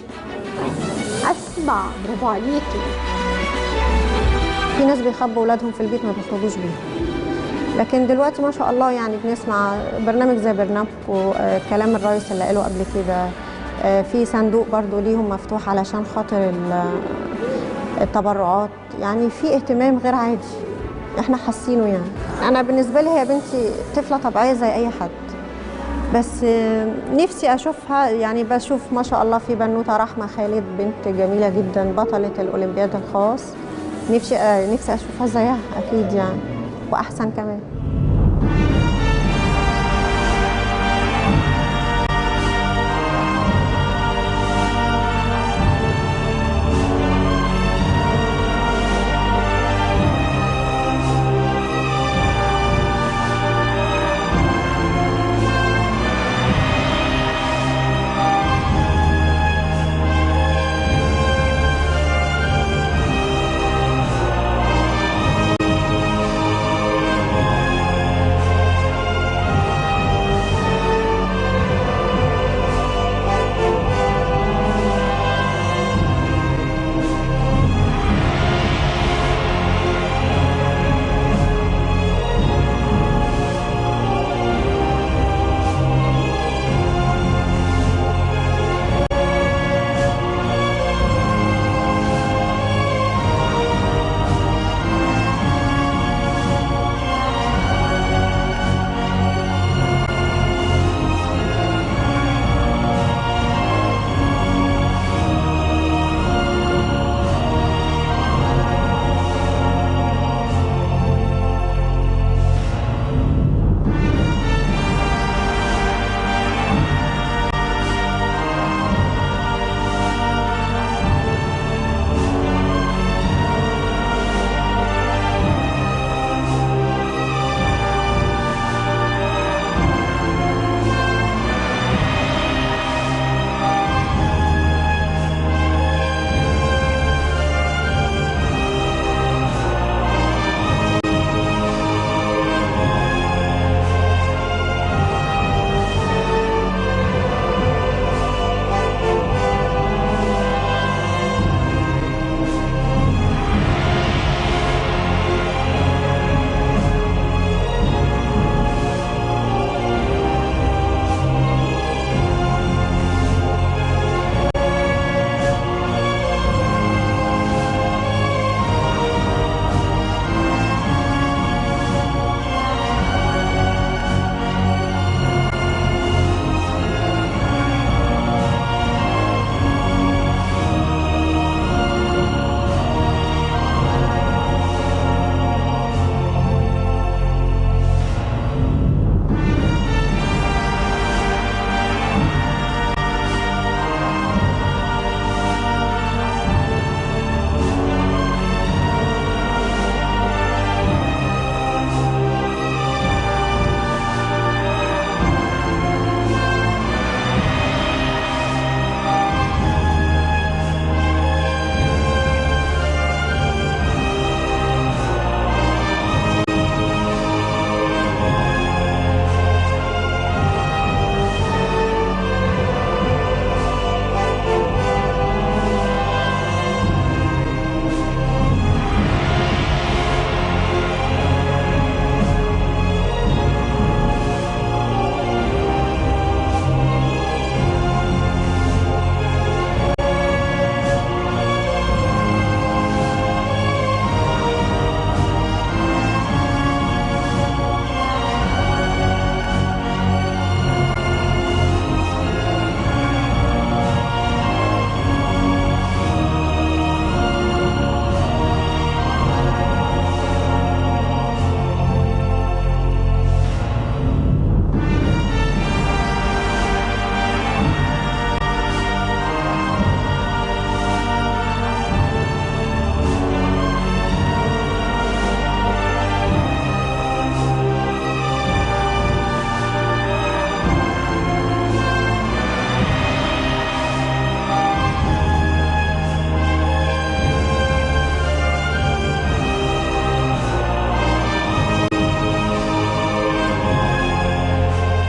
اسمع برافو عليكي في ناس بيخبوا اولادهم في البيت ما بيخرجوش بيهم لكن دلوقتي ما شاء الله يعني بنسمع برنامج زي برنامجكم آه، كلام الرئيس اللي قاله قبل كده آه، في صندوق برضو ليهم مفتوح علشان خاطر ال- التبرعات يعني في اهتمام غير عادي احنا حاسينه يعني انا بالنسبه لي هي بنتي طفله طبيعيه زي اي حد بس آه، نفسي اشوفها يعني بشوف ما شاء الله في بنوته رحمه خالد بنت جميله جدا بطله الاولمبياد الخاص نفسي آه، نفسي اشوفها زيها اكيد يعني واحسن كمان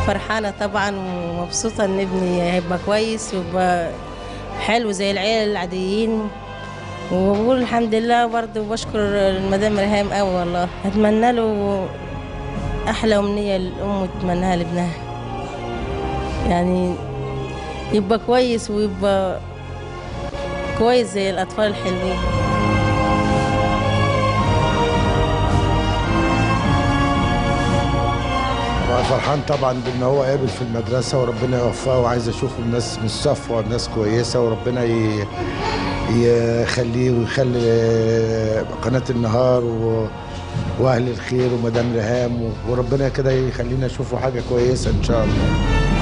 فرحانة طبعا ومبسوطة إن ابني هيبقى كويس ويبقى حلو زي العيال العاديين وبقول الحمد لله برضه بشكر المدام ريهام قوي والله أتمنى له أحلى أمنية الأم تتمناها لابنها يعني يبقى كويس ويبقى كويس زي الأطفال الحلوين أنا فرحان طبعا بان هو قابل في المدرسه وربنا يوفقه وعايز اشوف الناس من صفوه الناس كويسه وربنا ي... يخليه ويخلي قناه النهار و... واهل الخير ومدام ريهام و... وربنا كده يخلينا نشوفه حاجه كويسه ان شاء الله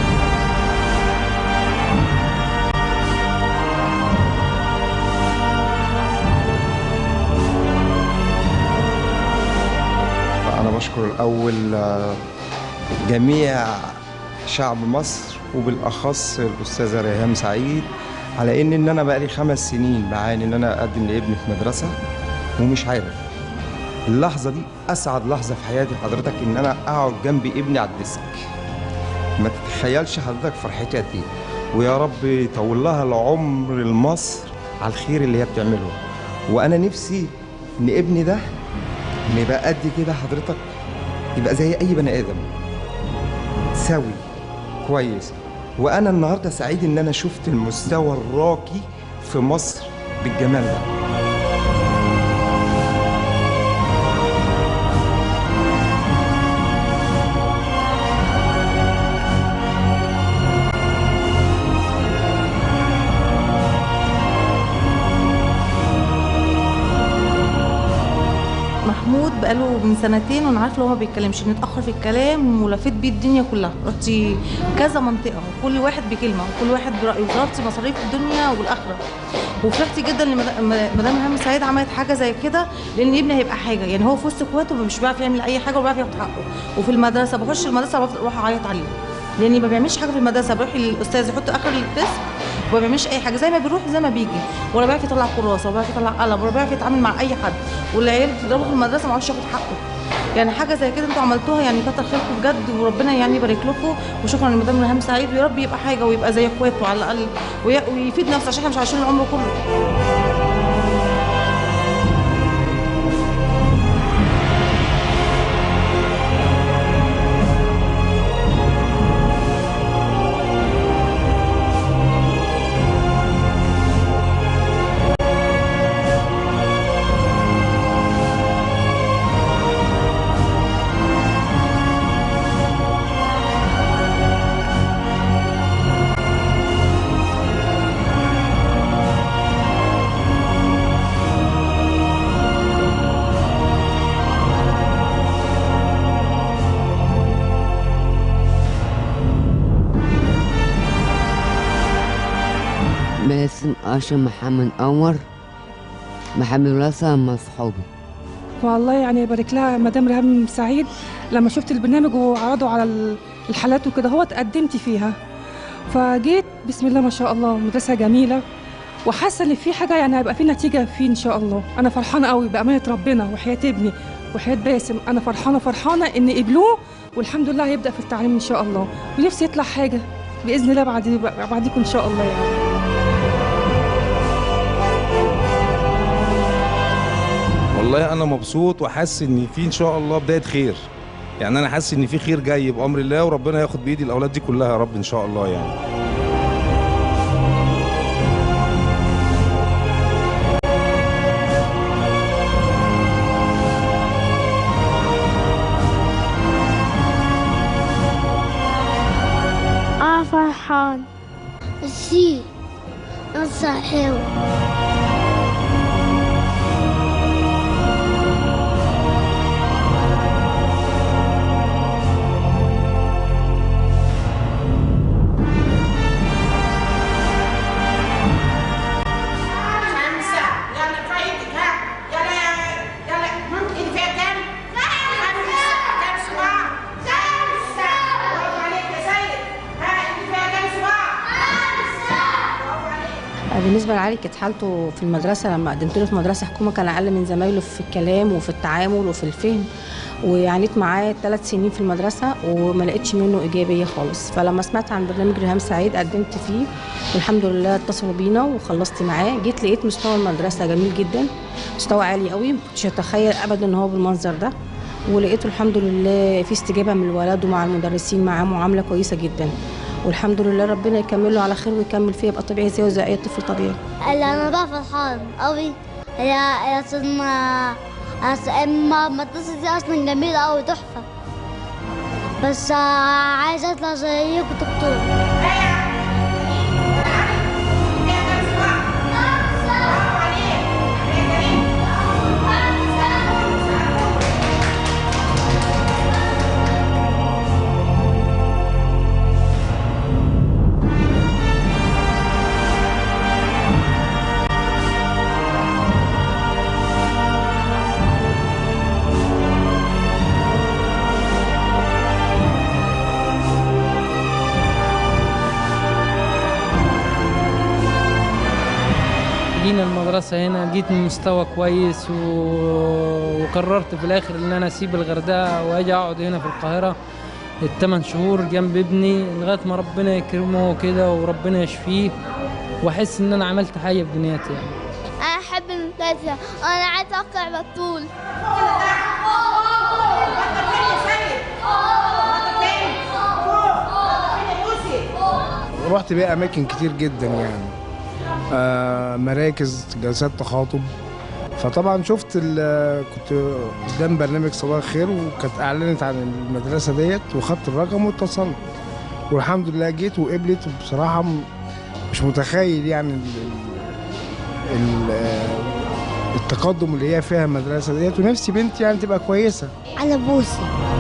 أنا بشكر الأول آه، جميع شعب مصر وبالأخص الأستاذة ريهام سعيد على إن إن أنا بقالي خمس سنين بعاني إن أنا أقدم لابني في مدرسة ومش عارف اللحظة دي أسعد لحظة في حياتي حضرتك إن أنا أقعد جنب ابني على الديسك ما تتخيلش حضرتك فرحتي قد إيه ويا رب يطول لها العمر لمصر على الخير اللي هي بتعمله وأنا نفسي إن ابني ده إن يبقى قد كده حضرتك يبقى زي أي بني آدم سوي كويس وأنا النهاردة سعيد إن أنا شفت المستوى الراقي في مصر بالجمال ده محمود بقاله من سنتين وانا عارفه لو ما بيتكلمش متاخر في الكلام ولفيت بيه الدنيا كلها رحت كذا منطقه وكل واحد بكلمه وكل واحد برايه وضربت مصاريف الدنيا والاخره وفرحت جدا ان مد- م- مدام ريهام سعيد عملت حاجه زي كده لان ابني هيبقى حاجه يعني هو في وسط اخواته مش بيعرف يعمل اي حاجه ولا بيعرف ياخد حقه وفي المدرسه بخش المدرسه بفضل اروح اعيط عليه لاني ما بيعملش حاجه في المدرسه بروح للاستاذ يحط اخر القسم وما بيعملش اي حاجه زي ما بيروح زي ما بيجي ولا بيعرف يطلع كراسه ولا بيعرف يطلع قلم ولا بيعرف يتعامل مع اي حد والعيال بتضربه في المدرسه ما عرفش ياخد حقه يعني حاجه زي كده انتوا عملتوها يعني كتر خيركم بجد وربنا يعني يبارك لكم وشكرا لمدام ريهام سعيد ويا رب يبقى حاجه ويبقى زي اخواته على الاقل وي- ويفيد نفسه عشان احنا مش عايشين العمر كله باسم أشرف محمد أنور بحب الوراثة مع صحابي والله يعني يبارك لها مدام ريهام سعيد لما شفت البرنامج وعرضوا على ال- الحالات وكده هو اتقدمت فيها فجيت بسم الله ما شاء الله مدرسة جميلة وحاسة ان في حاجة يعني هيبقى في نتيجة فيه ان شاء الله انا فرحانة قوي بأمانة ربنا وحياة ابني وحياة باسم انا فرحانة فرحانة ان قبلوه والحمد لله هيبدأ في التعليم ان شاء الله ونفسي يطلع حاجة بإذن الله بعد بعديكم ان شاء الله يعني والله انا مبسوط وحاسس ان في ان شاء الله بدايه خير يعني انا حاسس ان في خير جاي بامر الله وربنا ياخد بايدي الاولاد دي كلها يا رب ان شاء الله يعني أنا فرحان زي نص حلو خمسة يلا فايدك ها يلا يلا هم ايدي فيها كام؟ خمسة كام صباع؟ خمسة برافو عليك يا سيد ها ايدي فيها كام صباع؟ خمسة برافو عليك بالنسبة لعلي كانت حالته في المدرسة لما قدمت له في مدرسة حكومة كان أقل من زمايله في الكلام وفي التعامل وفي الفهم وعانيت معاه ثلاث سنين في المدرسة وما لقيتش منه إيجابية خالص فلما سمعت عن برنامج ريهام سعيد قدمت فيه والحمد لله اتصلوا بينا وخلصت معاه جيت لقيت مستوى المدرسة جميل جدا مستوى عالي قوي ما كنتش أتخيل أبدا إن هو بالمنظر ده ولقيته الحمد لله في استجابة من الولاد ومع المدرسين معاه معاملة كويسة جدا والحمد لله ربنا يكمله على خير ويكمل فيه يبقى طبيعي زيه زي اي طفل طبيعي اللي انا بقى فرحان قوي هي هي عشان المدرسة دي اصلا جميلة قوي تحفة بس آه، عايزة اطلع زيكم دكتور جينا المدرسة هنا جيت من مستوى كويس و... وقررت في الآخر إن أنا أسيب الغردقة وأجي أقعد هنا في القاهرة الثمان شهور جنب ابني لغاية ما ربنا يكرمه كده وربنا يشفيه وأحس إن أنا عملت حاجة في دنيتي يعني. انا احب المدرسة انا عايزة اقرا بالطول رحت بقى اماكن كتير جدا يعني آه مراكز جلسات تخاطب فطبعا شفت ال- كنت قدام برنامج صباح الخير وكانت اعلنت عن المدرسه ديت وخدت الرقم واتصلت والحمد لله جيت وقبلت وبصراحه م- مش متخيل يعني ال ال ال التقدم اللي هي فيها المدرسه ديت ونفسي بنتي يعني تبقى كويسه على بوسي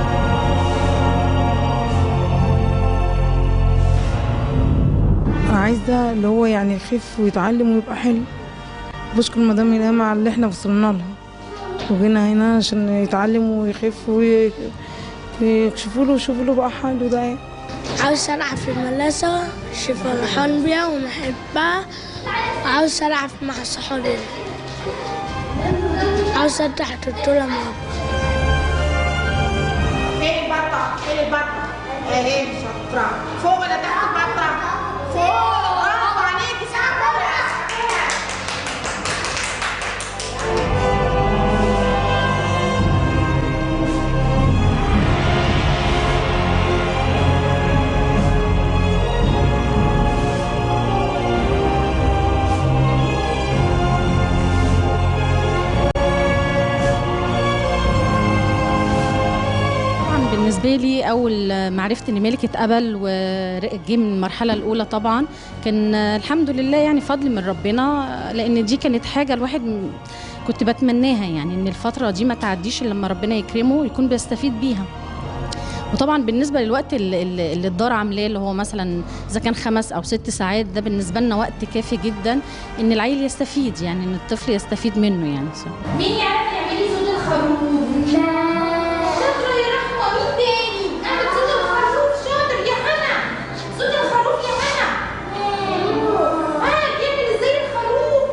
عايزة اللي هو يعني يخف ويتعلم ويبقى حلو بشكر مدام إلهام على اللي احنا وصلنا لها وجينا هنا عشان يتعلم ويخف وي- ويكشفوا له ويشوفوا له بقى حاله ده ايه عاوز ألعب في المدرسة مش فرحان بيها ومحبها عاوز ألعب مع صحابي عاوز أفتح الطولة مع فين البطة؟ فين البطة؟ اهي شاطرة فوق ولا تحت البطة؟ فوق برافو عليكي صح طبعا بالنسبه لي اول ما عرفت ان مالك اتقبل وجه من المرحله الاولى طبعا كان الحمد لله يعني فضل من ربنا لان دي كانت حاجه الواحد م- كنت بتمناها يعني ان الفتره دي ما تعديش إلا لما ربنا يكرمه ويكون بيستفيد بيها وطبعا بالنسبه للوقت اللي, اللي اللي الدار عاملاه اللي هو مثلا اذا كان خمس او ست ساعات ده بالنسبه لنا وقت كافي جدا ان العيل يستفيد يعني ان الطفل يستفيد منه يعني مين يعرف يعمل لي صوت الخروف؟ لا شاطرة يا رحمة مين تاني؟ اعمل صوت الخروف شاطر يا هنا صوت الخروف يا هنا اه بيعمل ازاي الخروف؟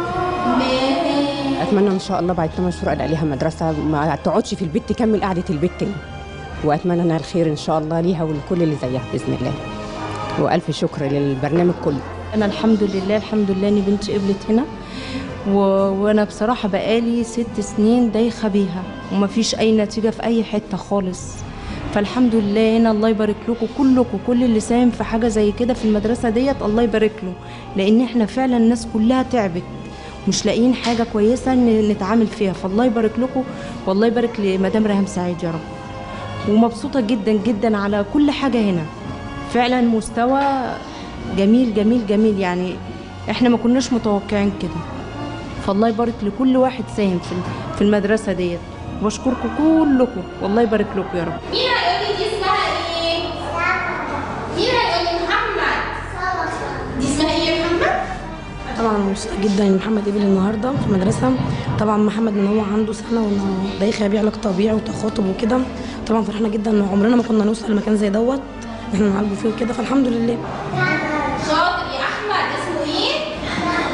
ماهي اتمنى ان شاء الله بعد 8 شهور الاقي لها مدرسه ما تقعدش في البيت تكمل قعده البيت تاني واتمنى انها الخير ان شاء الله ليها ولكل اللي زيها باذن الله والف شكر للبرنامج كله انا الحمد لله الحمد لله ان بنتي قبلت هنا و... وانا بصراحه بقالي ست سنين دايخه بيها ومفيش اي نتيجه في اي حته خالص فالحمد لله هنا الله يبارك لكم كلكم كل اللي ساهم في حاجه زي كده في المدرسه ديت الله يبارك له لان احنا فعلا الناس كلها تعبت مش لاقيين حاجه كويسه ان نتعامل فيها فالله يبارك لكم والله يبارك لمدام ريهام سعيد يا رب ومبسوطه جدا جدا على كل حاجه هنا فعلا مستوى جميل جميل جميل يعني احنا ما كناش متوقعين كده فالله يبارك لكل واحد ساهم في في المدرسه ديت بشكركم كلكم والله يبارك لكم يا رب مين هيقول لي دي اسمها ايه؟ مين هيقول لي محمد؟ دي اسمها ايه يا محمد؟ طبعا أنا مبسوطه جدا ان محمد قبل النهارده في المدرسه طبعا محمد ان هو عنده سنه وانه دايخ بيه علاج طبيعي وتخاطب وكده طبعا فرحنا جدا ان عمرنا ما كنا نوصل لمكان زي دوت إن احنا نعالجه فيه وكده فالحمد لله شاطر يا احمد اسمه ايه؟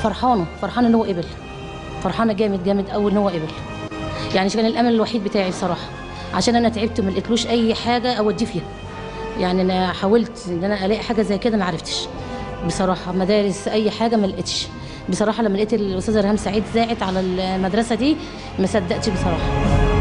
فرحانه فرحانه ان هو قبل فرحانه جامد جامد قوي ان هو قبل يعني كان الامل الوحيد بتاعي بصراحه عشان انا تعبت ما لقيتلوش اي حاجه اوديه فيها يعني انا حاولت ان انا الاقي حاجه زي كده ما عرفتش بصراحه مدارس اي حاجه ما لقيتش بصراحه لما لقيت الاستاذه ريهام سعيد زاعت على المدرسه دي ما صدقتش بصراحه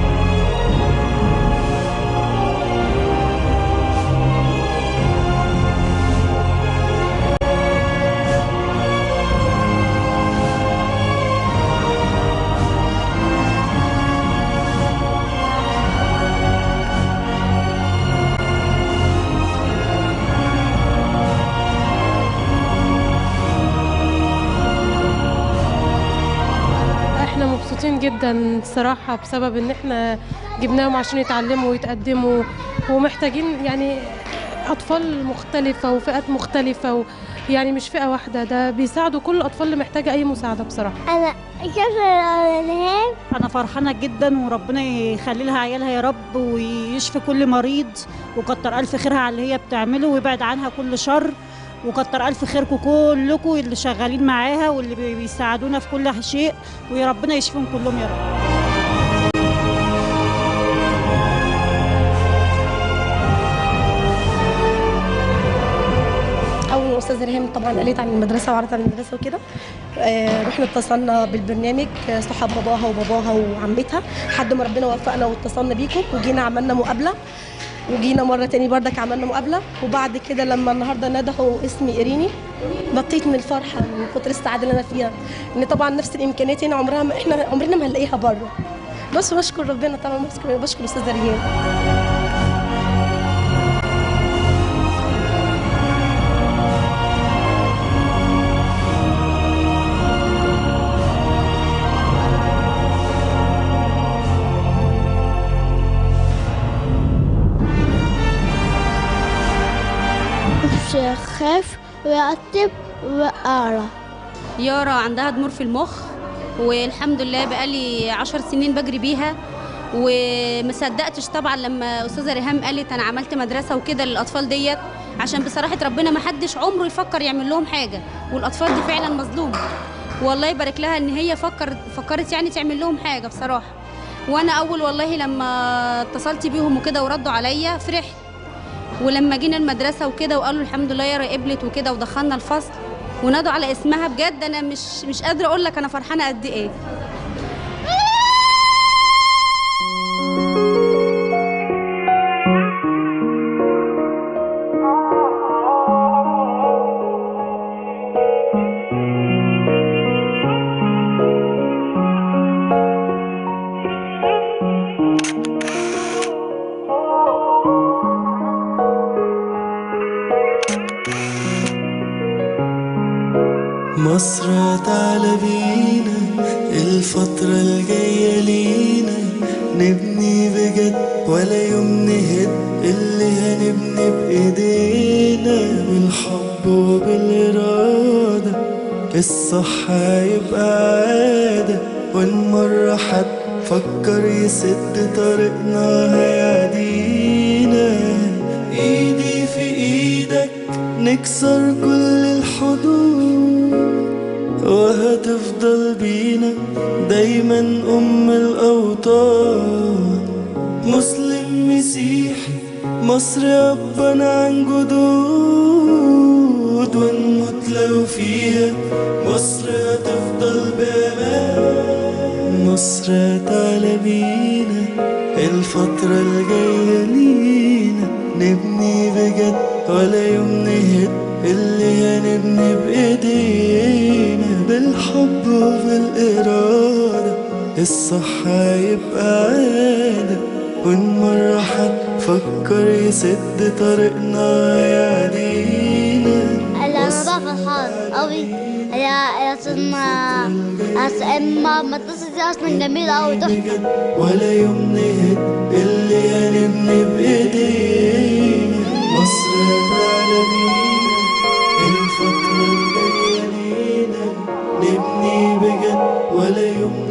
احنا مبسوطين جدا الصراحة بسبب ان احنا جبناهم عشان يتعلموا ويتقدموا ومحتاجين يعني اطفال مختلفة وفئات مختلفة و يعني مش فئة واحدة ده بيساعدوا كل الاطفال اللي محتاجة اي مساعدة بصراحة انا شايفه الهام انا فرحانه جدا وربنا يخلي لها عيالها يا رب ويشفي كل مريض وكتر الف خيرها على اللي هي بتعمله ويبعد عنها كل شر وكتر الف خيركم كلكم اللي شغالين معاها واللي بي- بيساعدونا في كل شيء ويا ربنا يشفيهم كلهم يا رب اول ما استاذه ريهام طبعا قالت عن المدرسه وعرضت عن المدرسه وكده آه، رحنا اتصلنا بالبرنامج آه، صحاب باباها وباباها وعمتها لحد ما ربنا وفقنا واتصلنا بيكم وجينا عملنا مقابله وجينا مره تاني بردك عملنا مقابله وبعد كده لما النهارده ندهوا اسمي ايريني نطيت من الفرحه من كتر السعاده اللي انا فيها ان طبعا نفس الامكانيات هنا عمرها ما احنا عمرنا ما هنلاقيها بره بس بشكر ربنا طبعا بشكر بشكر استاذه ريهام خاف ويرتب وأقرأ يارا عندها ضمور في المخ والحمد لله بقالي عشر سنين بجري بيها وما صدقتش طبعا لما استاذه ريهام قالت انا عملت مدرسه وكده للاطفال ديت عشان بصراحه ربنا ما حدش عمره يفكر يعمل لهم حاجه والاطفال دي فعلا مظلومه والله يبارك لها ان هي فكر فكرت يعني تعمل لهم حاجه بصراحه وانا اول والله لما اتصلت بيهم وكده وردوا عليا فرحت ولما جينا المدرسه وكده وقالوا الحمد لله يارا قبلت وكده ودخلنا الفصل ونادوا على اسمها بجد انا مش مش قادره اقول لك انا فرحانه قد ايه مصر تعالى بينا الفترة الجاية لينا نبني بجد ولا يوم نهد اللي هنبني بإيدينا بالحب وبالإرادة الصح هيبقى عادة والمرة حد فكر يسد طريقنا هيعدينا ايدي في ايدك نكسر كل الحدود وهتفضل بينا دايما ام الاوطان مسلم مسيحي مصر يابانا عن جدود ونموت لو فيها مصر هتفضل بامان مصر تعالى بينا الفترة الجاية لينا نبني بجد ولا يوم نهد اللي هنبني بإيدينا بالحب وبالإرادة الصح هيبقى عادة والمرة هتفكر يسد طريقنا يعدينا انا بقى فرحان قوي هي عشان عشان ما المدرسة دي اصلا جميلة قوي تحفة ولا يوم نهد اللي هنبني بإيدينا مصر تعالى بينا الفترة الجاية لينا نبني بجد ولا يوم